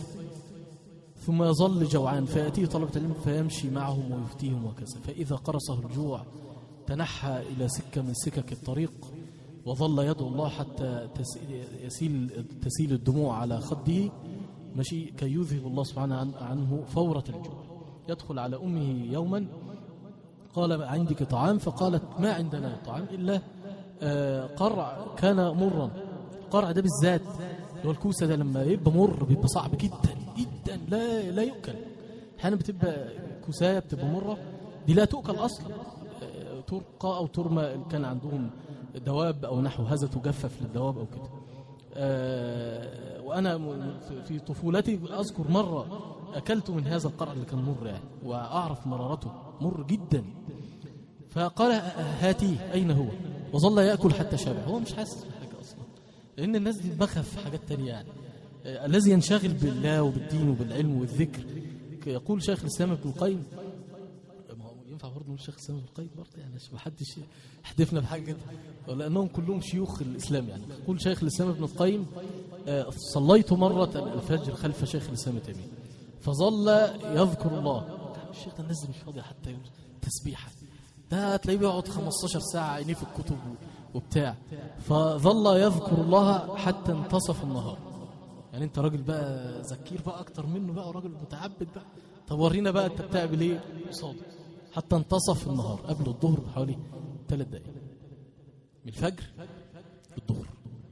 ثم يظل جوعان فيأتيه طلبة العلم فيمشي معهم ويفتيهم وكذا فإذا قرصه الجوع تنحى إلى سكة من سكك الطريق وظل يدعو الله حتى تس- يسيل تسيل الدموع على خده ماشي كي يذهب الله سبحانه عن- عنه فورة الجوع يدخل على أمه يوما قال عندك طعام فقالت ما عندنا طعام إلا آه، قرع كان مرا القرع ده بالذات اللي هو الكوسة ده لما يبقى مر بيبقى صعب جدا جدا لا لا يؤكل احيانا بتبقى كوسايه بتبقى مره دي لا تؤكل اصلا آه، ترقى او ترمى إن كان عندهم دواب او نحو هذا تجفف للدواب او كده آه، وانا م- في- في طفولتي اذكر مره اكلت من هذا القرع اللي كان مر يعني واعرف مرارته مر جدا فقال هاتيه اين هو وظل ياكل حتى شبع هو مش حاسس بحاجه اصلا لان الناس دي دماغها في حاجات تانية يعني آه، الذي ينشغل بالله وبالدين وبالعلم والذكر ك- يقول شيخ الاسلام ابن القيم ما هو ينفع برضه نقول شيخ الاسلام ابن القيم برضه يعني عشان ما حدش يحدفنا بحاجه كده ولانهم كلهم شيوخ الاسلام يعني يقول شيخ الاسلام ابن القيم آه، صليت مره الفجر خلف شيخ الاسلام تيميه فظل يذكر الله الشيخ ده الناس دي مش فاضيه حتى يقول تسبيحه ده تلاقيه بيقعد 15 ساعه عينيه في الكتب وبتاع فظل يذكر الله حتى انتصف النهار يعني انت راجل بقى ذكير بقى اكتر منه بقى وراجل متعبد بقى طب ورينا بقى انت بتعمل ايه قصاده حتى انتصف النهار قبل الظهر بحوالي ثلاث دقائق من الفجر للظهر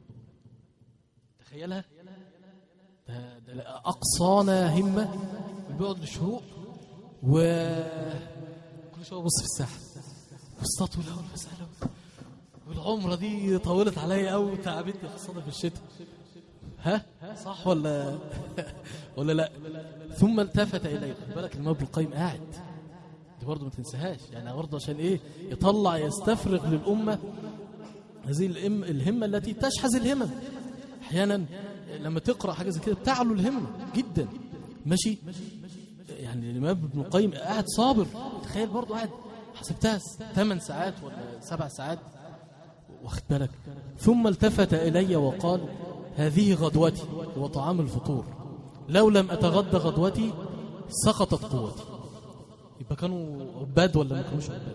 تخيلها ده, ده لا- اقصانا همه بيقعد للشروق و كل شويه ابص في الساحه والسطوه الاول مساله والعمره دي طولت عليا قوي وتعبتني خاصه في الشتاء ها صح ولا ولا لا ثم التفت اليه خد بالك الامام ابن القيم قاعد دي برضه ما تنساهاش يعني برضه عشان ايه يطلع يستفرغ للامه هذه الام الهمه التي تشحذ الهمم احيانا لما تقرا حاجه زي كده بتعلو الهمه جدا ماشي يعني الامام ابن القيم قاعد صابر تخيل برضه قاعد حسبتها 8 ساعات ولا 7 ساعات واخد بالك ثم التفت إلي وقال هذه غدوتي وطعام الفطور لو لم أتغدى غدوتي سقطت قوتي يبقى كانوا عباد ولا ما كانوش عباد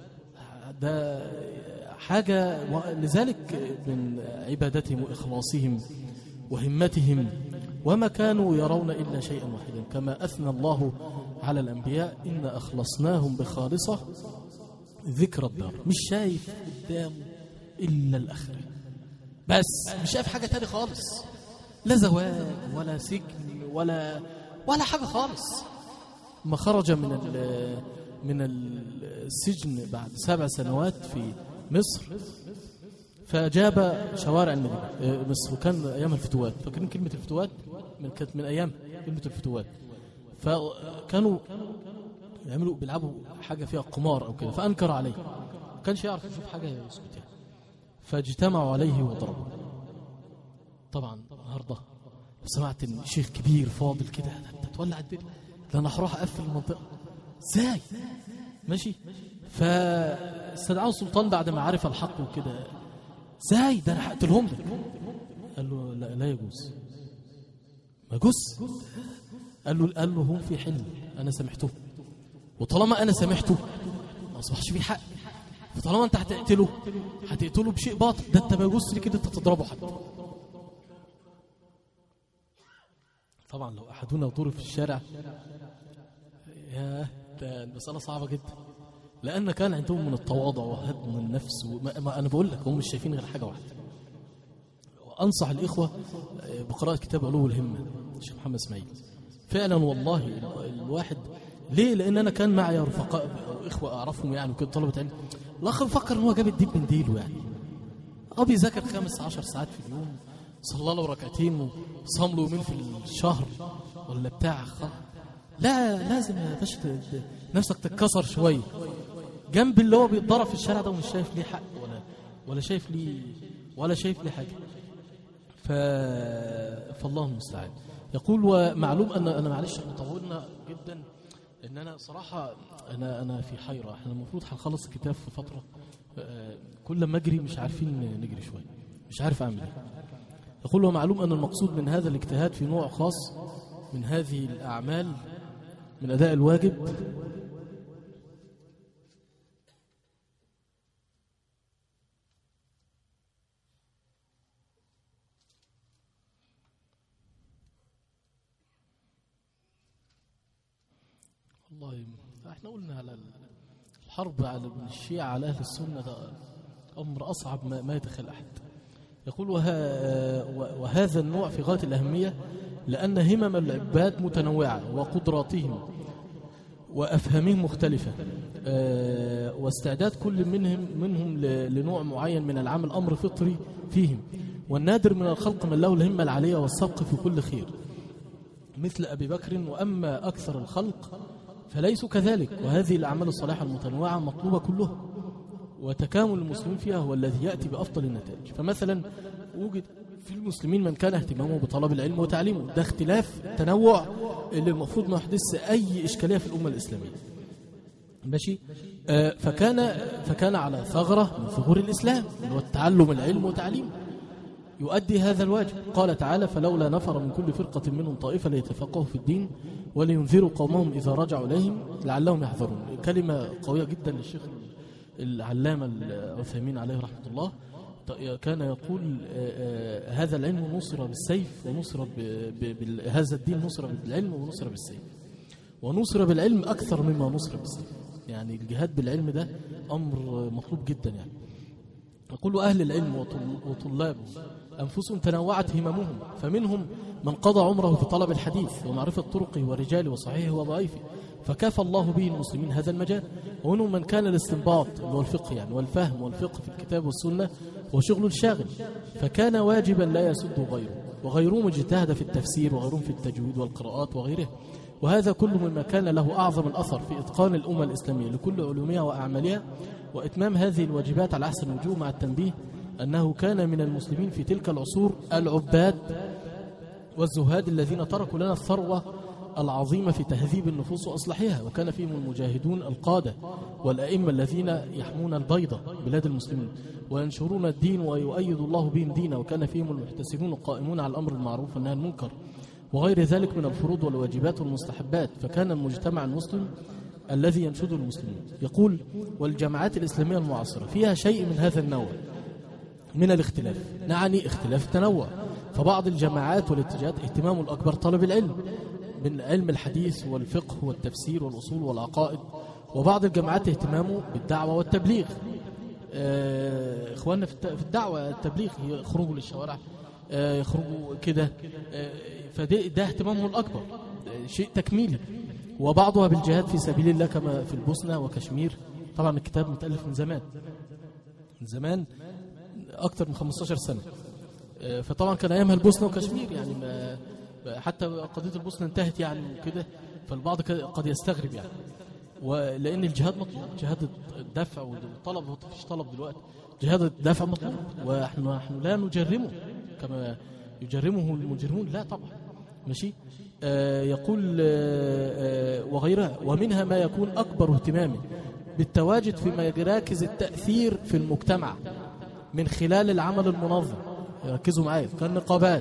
ده حاجة لذلك من عبادتهم وإخلاصهم وهمتهم وما كانوا يرون إلا شيئا واحدا كما أثنى الله على الأنبياء إن أخلصناهم بخالصة ذكر الدار مش شايف قدامه إلا الآخرة بس مش شايف حاجة تاني خالص لا زواج ولا سجن ولا ولا حاجة خالص ما خرج من ال- من السجن بعد سبع سنوات في مصر فجاب شوارع المدينة آه، مصر وكان أيام الفتوات فاكرين كلمة الفتوات من كانت من أيام كلمة الفتوات فكانوا يعملوا بيلعبوا حاجة فيها قمار أو كده فأنكر عليه ما كانش يعرف يشوف حاجة يسكت يعني فاجتمعوا عليه وضربوا طبعا النهارده لو سمعت ان شيخ كبير فاضل كده ده انت تولع الدنيا ده انا هروح اقفل المنطقه ازاي ماشي فاستدعاه السلطان بعد ما عرف الحق وكده ازاي ده انا هقتلهم لك قال له لا, لا يجوز ما يجوز قال له قال له هم في حلم انا سامحته وطالما انا سامحته ما اصبحش في حق فطالما انت هتقتله هتقتله بشيء باطل ده انت ما يجوز ليك ان انت تضربه حتى طبعا لو احدنا ضرب في الشارع يا ده المساله صعبه جدا لان كان عندهم من التواضع وهدم النفس وما ما انا بقول لك هم مش شايفين غير حاجه واحده وانصح الاخوه بقراءه كتاب علو الهمه الشيخ محمد اسماعيل فعلا والله ال- الواحد ليه لان انا كان معي رفقاء او اخوه اعرفهم يعني وكده طلبه علم الاخ بفكر ان هو جاب الدين من ديله يعني اه بيذاكر خمس عشر ساعات في اليوم صلى له ركعتين وصام له يومين في الشهر ولا بتاع خ- لا لازم يا باشا ت- ت- نفسك تتكسر شويه جنب اللي هو بيتضرب في الشارع ده ومش شايف ليه حق ولا ولا شايف ليه ولا شايف ليه حاجه ف... فالله المستعان يقول ومعلوم ان انا معلش احنا طولنا جدا ان انا صراحه انا انا في حيره احنا المفروض هنخلص الكتاب في فتره آه، كل ما اجري مش عارفين نجري شويه مش عارف اعمل ايه يقول ومعلوم ان المقصود من هذا الاجتهاد في نوع خاص من هذه الاعمال من اداء الواجب والله احنا قلنا على الحرب على الشيعة على أهل السنة ده أمر أصعب ما, ما يتخيل أحد يقول وها وهذا النوع في غاية الأهمية لأن همم العباد متنوعة وقدراتهم وأفهامهم مختلفة آه، واستعداد كل منهم منهم ل- لنوع معين من العمل أمر فطري فيهم والنادر من الخلق من له الهمة العالية والسبق في كل خير مثل أبي بكر وأما أكثر الخلق فليسوا كذلك وهذه الأعمال الصالحة المتنوعة مطلوبة كلها وتكامل المسلمين فيها هو الذي يأتي بأفضل النتائج فمثلا وجد في المسلمين من كان اهتمامه بطلب العلم وتعليمه ده اختلاف تنوع اللي المفروض ما يحدث أي إشكالية في الأمة الإسلامية ماشي آه فكان فكان على ثغرة من ثغور الإسلام اللي هو تعلم العلم وتعليمه يؤدي هذا الواجب قال تعالى فلولا نفر من كل فرقة منهم طائفة ليتفقهوا في الدين ولينذروا قومهم إذا رجعوا إليهم لعلهم يحذرون كلمة قوية جدا للشيخ العلامة العثيمين عليه رحمة الله كان يقول آه، آه، هذا العلم نصر بالسيف ونصر ب- ب- بال- هذا الدين نصر بالعلم ونصر بالسيف ونصر بالعلم أكثر مما نصر بالسيف يعني الجهاد بالعلم ده أمر مطلوب جدا يعني يقول أهل العلم وطل- وطلابه أنفسهم تنوعت هممهم فمنهم من قضى عمره في طلب الحديث ومعرفة طرقه ورجاله وصحيحه وضعيفه فكافى الله به المسلمين هذا المجال ومنهم من كان الاستنباط اللي هو الفقه يعني والفهم والفقه في الكتاب والسنة هو شغل الشاغل فكان واجبا لا يسد غيره وغيرهم اجتهد في التفسير وغيرهم في التجويد والقراءات وغيره وهذا كل مما كان له أعظم الأثر في إتقان الأمة الإسلامية لكل علومها وأعمالها وإتمام هذه الواجبات على أحسن الوجوه مع التنبيه أنه كان من المسلمين في تلك العصور العباد والزهاد الذين تركوا لنا الثروة العظيمة في تهذيب النفوس وأصلحها وكان فيهم المجاهدون القادة والأئمة الذين يحمون البيضة بلاد المسلمين وينشرون الدين ويؤيد الله بهم دينا وكان فيهم المحتسبون القائمون على الأمر المعروف والنهي عن المنكر وغير ذلك من الفروض والواجبات والمستحبات فكان المجتمع المسلم الذي ينشده المسلمون يقول والجماعات الإسلامية المعاصرة فيها شيء من هذا النوع من الاختلاف نعني اختلاف التنوع فبعض الجماعات والاتجاهات اهتمام الأكبر طلب العلم من علم الحديث والفقه والتفسير والأصول والعقائد وبعض الجماعات اهتمامه بالدعوة والتبليغ آه، إخواننا في الت- في الدعوة التبليغ يخرجوا للشوارع آه، يخرجوا كده آه، فده ده اهتمامه الأكبر آه، شيء تكميلي وبعضها بالجهاد في سبيل الله كما في البوسنة وكشمير طبعا الكتاب متألف من زمان من زمان أكثر من 15 سنة آه، فطبعا كان أيامها البوسنة وكشمير يعني ما حتى قضية البوسنة انتهت يعني وكده فالبعض ك- قد يستغرب يعني ولأن الجهاد مطلوب جهاد الدفع والطلب هو مفيش طلب دلوقتي جهاد الدفع مطلوب ونحن نحن لا نجرمه كما يجرمه المجرمون لا طبعا ماشي آه يقول آه آه وغيرها ومنها ما يكون أكبر اهتماما بالتواجد في مراكز التأثير في المجتمع من خلال العمل المنظم ركزوا معايا كالنقابات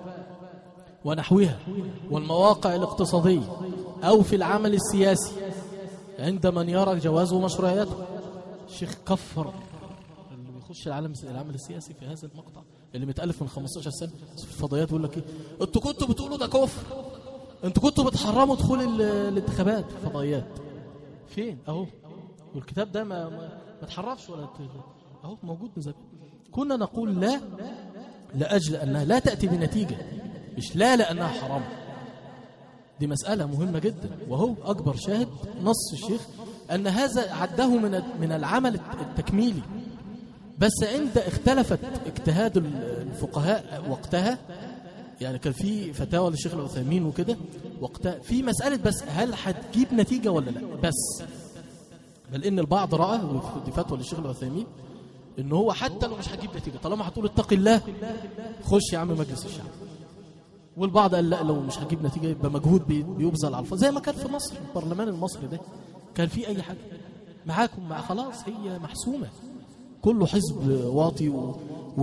ونحوها والمواقع الاقتصادية أو في العمل السياسي عند من يرى جواز مشروعيته الشيخ كفر اللي بيخش العالم العمل السياسي في هذا المقطع اللي متألف من 15 سنة في الفضائيات بيقول لك ايه انتوا كنتوا بتقولوا ده كفر انتوا كنتوا بتحرموا دخول ال- الانتخابات في الفضائيات فين اهو والكتاب ده ما ما, ما اتحرفش ولا ت- اهو موجود من زمان كنا نقول لا لأجل أنها لا تأتي بنتيجة مش لا لأنها حرام دي مسألة مهمة جدا وهو أكبر شاهد نص الشيخ أن هذا عده من من العمل التكميلي بس عند اختلفت اجتهاد الفقهاء وقتها يعني كان في فتاوى للشيخ العثيمين وكده وقتها في مسألة بس هل هتجيب نتيجة ولا لا بس بل ان البعض راى ودي فتوى للشيخ العثيمين ان هو حتى لو مش هتجيب نتيجه طالما هتقول اتق الله خش يا عم مجلس الشعب والبعض قال لا لو مش هجيب نتيجه يبقى مجهود بي- بيبذل على الفاضي زي ما كان في مصر البرلمان المصري ده كان في اي حاجه معاكم مع خلاص هي محسومه كله حزب واطي و-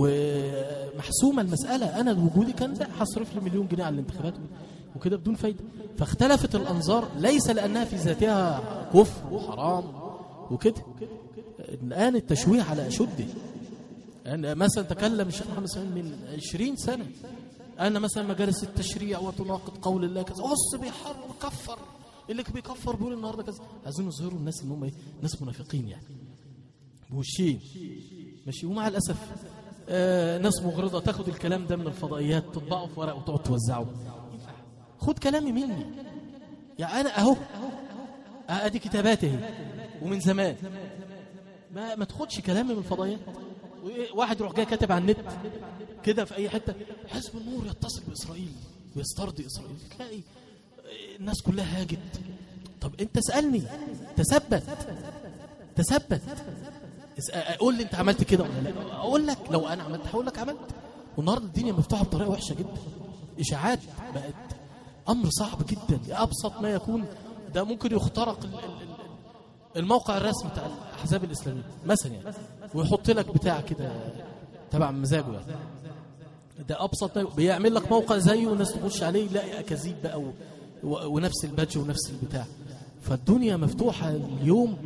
ومحسومه المساله انا وجودي كان لا هصرف لي مليون جنيه على الانتخابات وكده بدون فايده فاختلفت الانظار ليس لانها في ذاتها كفر وحرام وكده الان التشويه على اشده يعني مثلا تكلم الشيخ محمد سعيد من 20 سنه أن مثلا مجالس التشريع وتناقض قول الله كذا بص بيحرر كفر اللي بيكفر بيقول النهارده كذا عايزين يظهروا الناس ان هم ايه ناس منافقين يعني بوشين ماشي ومع الاسف آه ناس مغرضه تاخد الكلام ده من الفضائيات تطبعه في ورق وتقعد توزعه خد كلامي مني يعني انا اهو ادي كتاباتي اهي ومن زمان ما ما تاخدش كلامي من الفضائيات واحد يروح جاي كاتب على النت كده في اي حته حزب النور يتصل باسرائيل ويسترضي اسرائيل تلاقي الناس كلها هاجت طب انت اسالني تثبت تثبت قول لي انت عملت كده ولا لا اقول لك لو انا عملت هقول لك عملت والنهارده الدنيا مفتوحه بطريقه وحشه جدا اشاعات بقت امر صعب جدا ابسط ما يكون ده ممكن يخترق الموقع الرسمي بتاع الاحزاب الاسلاميه مثلا يعني ويحط لك بتاع كده تبع مزاجه يعني ده ابسط ما بيعمل لك موقع زيه والناس تخش عليه يلاقي اكاذيب بقى و... و... ونفس البادج ونفس البتاع فالدنيا مفتوحه اليوم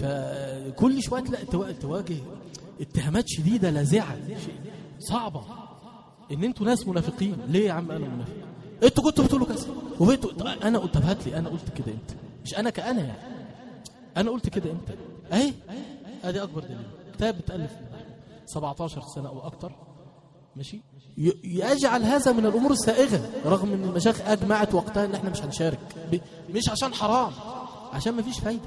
فكل شويه تلاقي تواجه اتهامات شديده لاذعه صعبه ان انتوا ناس منافقين ليه يا عم انا منافق انتوا كنتوا بتقولوا كذا وبيتوا انا قلت طب هات لي انا قلت كده امتى مش انا كانا يعني انا قلت كده امتى اهي ادي اكبر دليل كتاب بتالف 17 سنه او اكتر ماشي يجعل هذا من الامور السائغه رغم ان المشايخ اجمعت وقتها ان احنا مش هنشارك مش عشان حرام عشان ما فيش فايده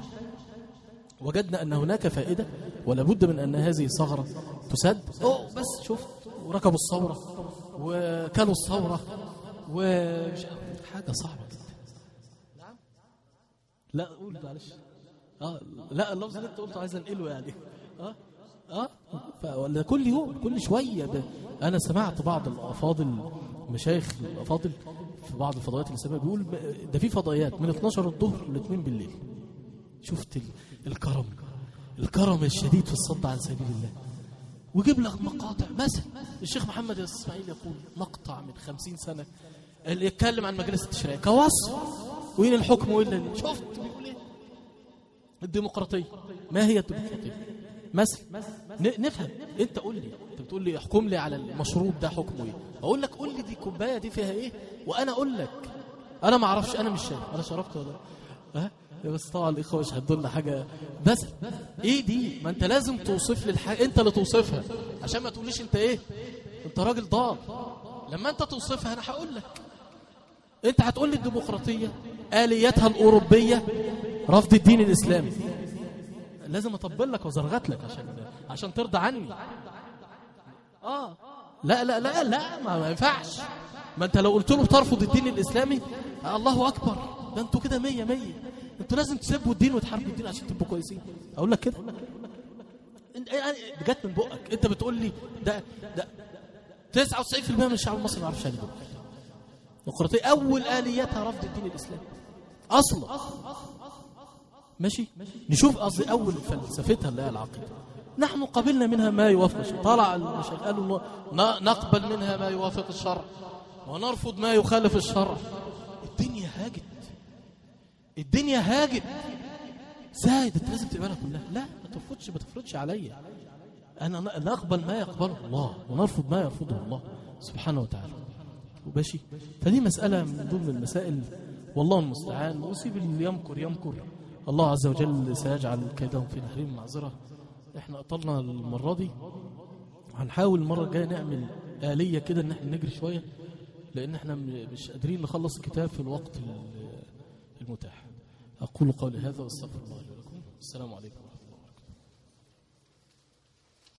وجدنا ان هناك فائده ولا بد من ان هذه ثغره تسد اوه بس شفت وركبوا الثوره وكلوا الثوره ومش حاجه صعبه جدا نعم لا قول معلش اه لا اللفظ اللي انت قلته عايز انقله يعني اه اه ولا كل يوم كل شويه ده انا سمعت بعض الافاضل مشايخ الافاضل في بعض الفضائيات الاسلاميه بيقول ده في فضائيات من 12 الظهر ل 2 بالليل شفت الكرم الكرم الشديد في الصد عن سبيل الله ويجيب لك مقاطع مثلا الشيخ محمد اسماعيل يقول مقطع من 50 سنه اللي يتكلم عن مجلس التشريع كوصف وين الحكم والا شفت بيقول ايه الديمقراطيه ما هي الديمقراطيه مثلا نفهم انت قول لي انت بتقول لي احكم لي على المشروب ده حكمه ايه اقول لك قول لي دي كوبايه دي فيها ايه وانا اقول لك انا ما اعرفش انا مش شايف انا شربت ولا ها بس طبعا الاخوه مش هيدوا لنا حاجه بس ايه دي ما انت لازم توصف لي الحاجه انت اللي توصفها عشان ما تقوليش انت ايه انت راجل ضال لما انت توصفها انا هقول لك انت هتقول لي الديمقراطيه الياتها الاوروبيه رفض الدين الاسلامي لازم اطبل لك وزرغت لك عشان عشان ترضى عني اه لا لا لا لا ما, ما ينفعش ما انت لو قلت له بترفض الدين الاسلامي الله اكبر ده انتوا كده مية مية انتوا لازم تسبوا الدين وتحاربوا الدين عشان تبقوا كويسين اقول لك كده جت من بقك انت بتقول لي ده ده 99% من الشعب المصري ما يعرفش يعني الديمقراطيه اول الياتها رفض الدين الاسلامي اصلا ماشي نشوف قصدي اول فلسفتها اللي هي العقيده نحن قبلنا منها ما يوافق الشرع طلع المشايخ قالوا نقبل منها ما يوافق الشرع ونرفض ما يخالف الشرع الدنيا هاجت الدنيا هاجت زايد انت لازم تقبلها كلها لا ما تفرضش ما تفرضش عليا انا نقبل ما يقبله الله ونرفض ما يرفضه الله سبحانه وتعالى وباشي فدي مسألة من ضمن المسائل والله المستعان وسيب اللي يمكر يمكر الله عز وجل سيجعل كيدهم في نحرهم معذرة احنا اطلنا المرة دي هنحاول المرة الجاية نعمل آلية كده ان احنا نجري شوية لان احنا مش قادرين نخلص الكتاب في الوقت المتاح أقول قولي هذا واستغفر الله لكم السلام عليكم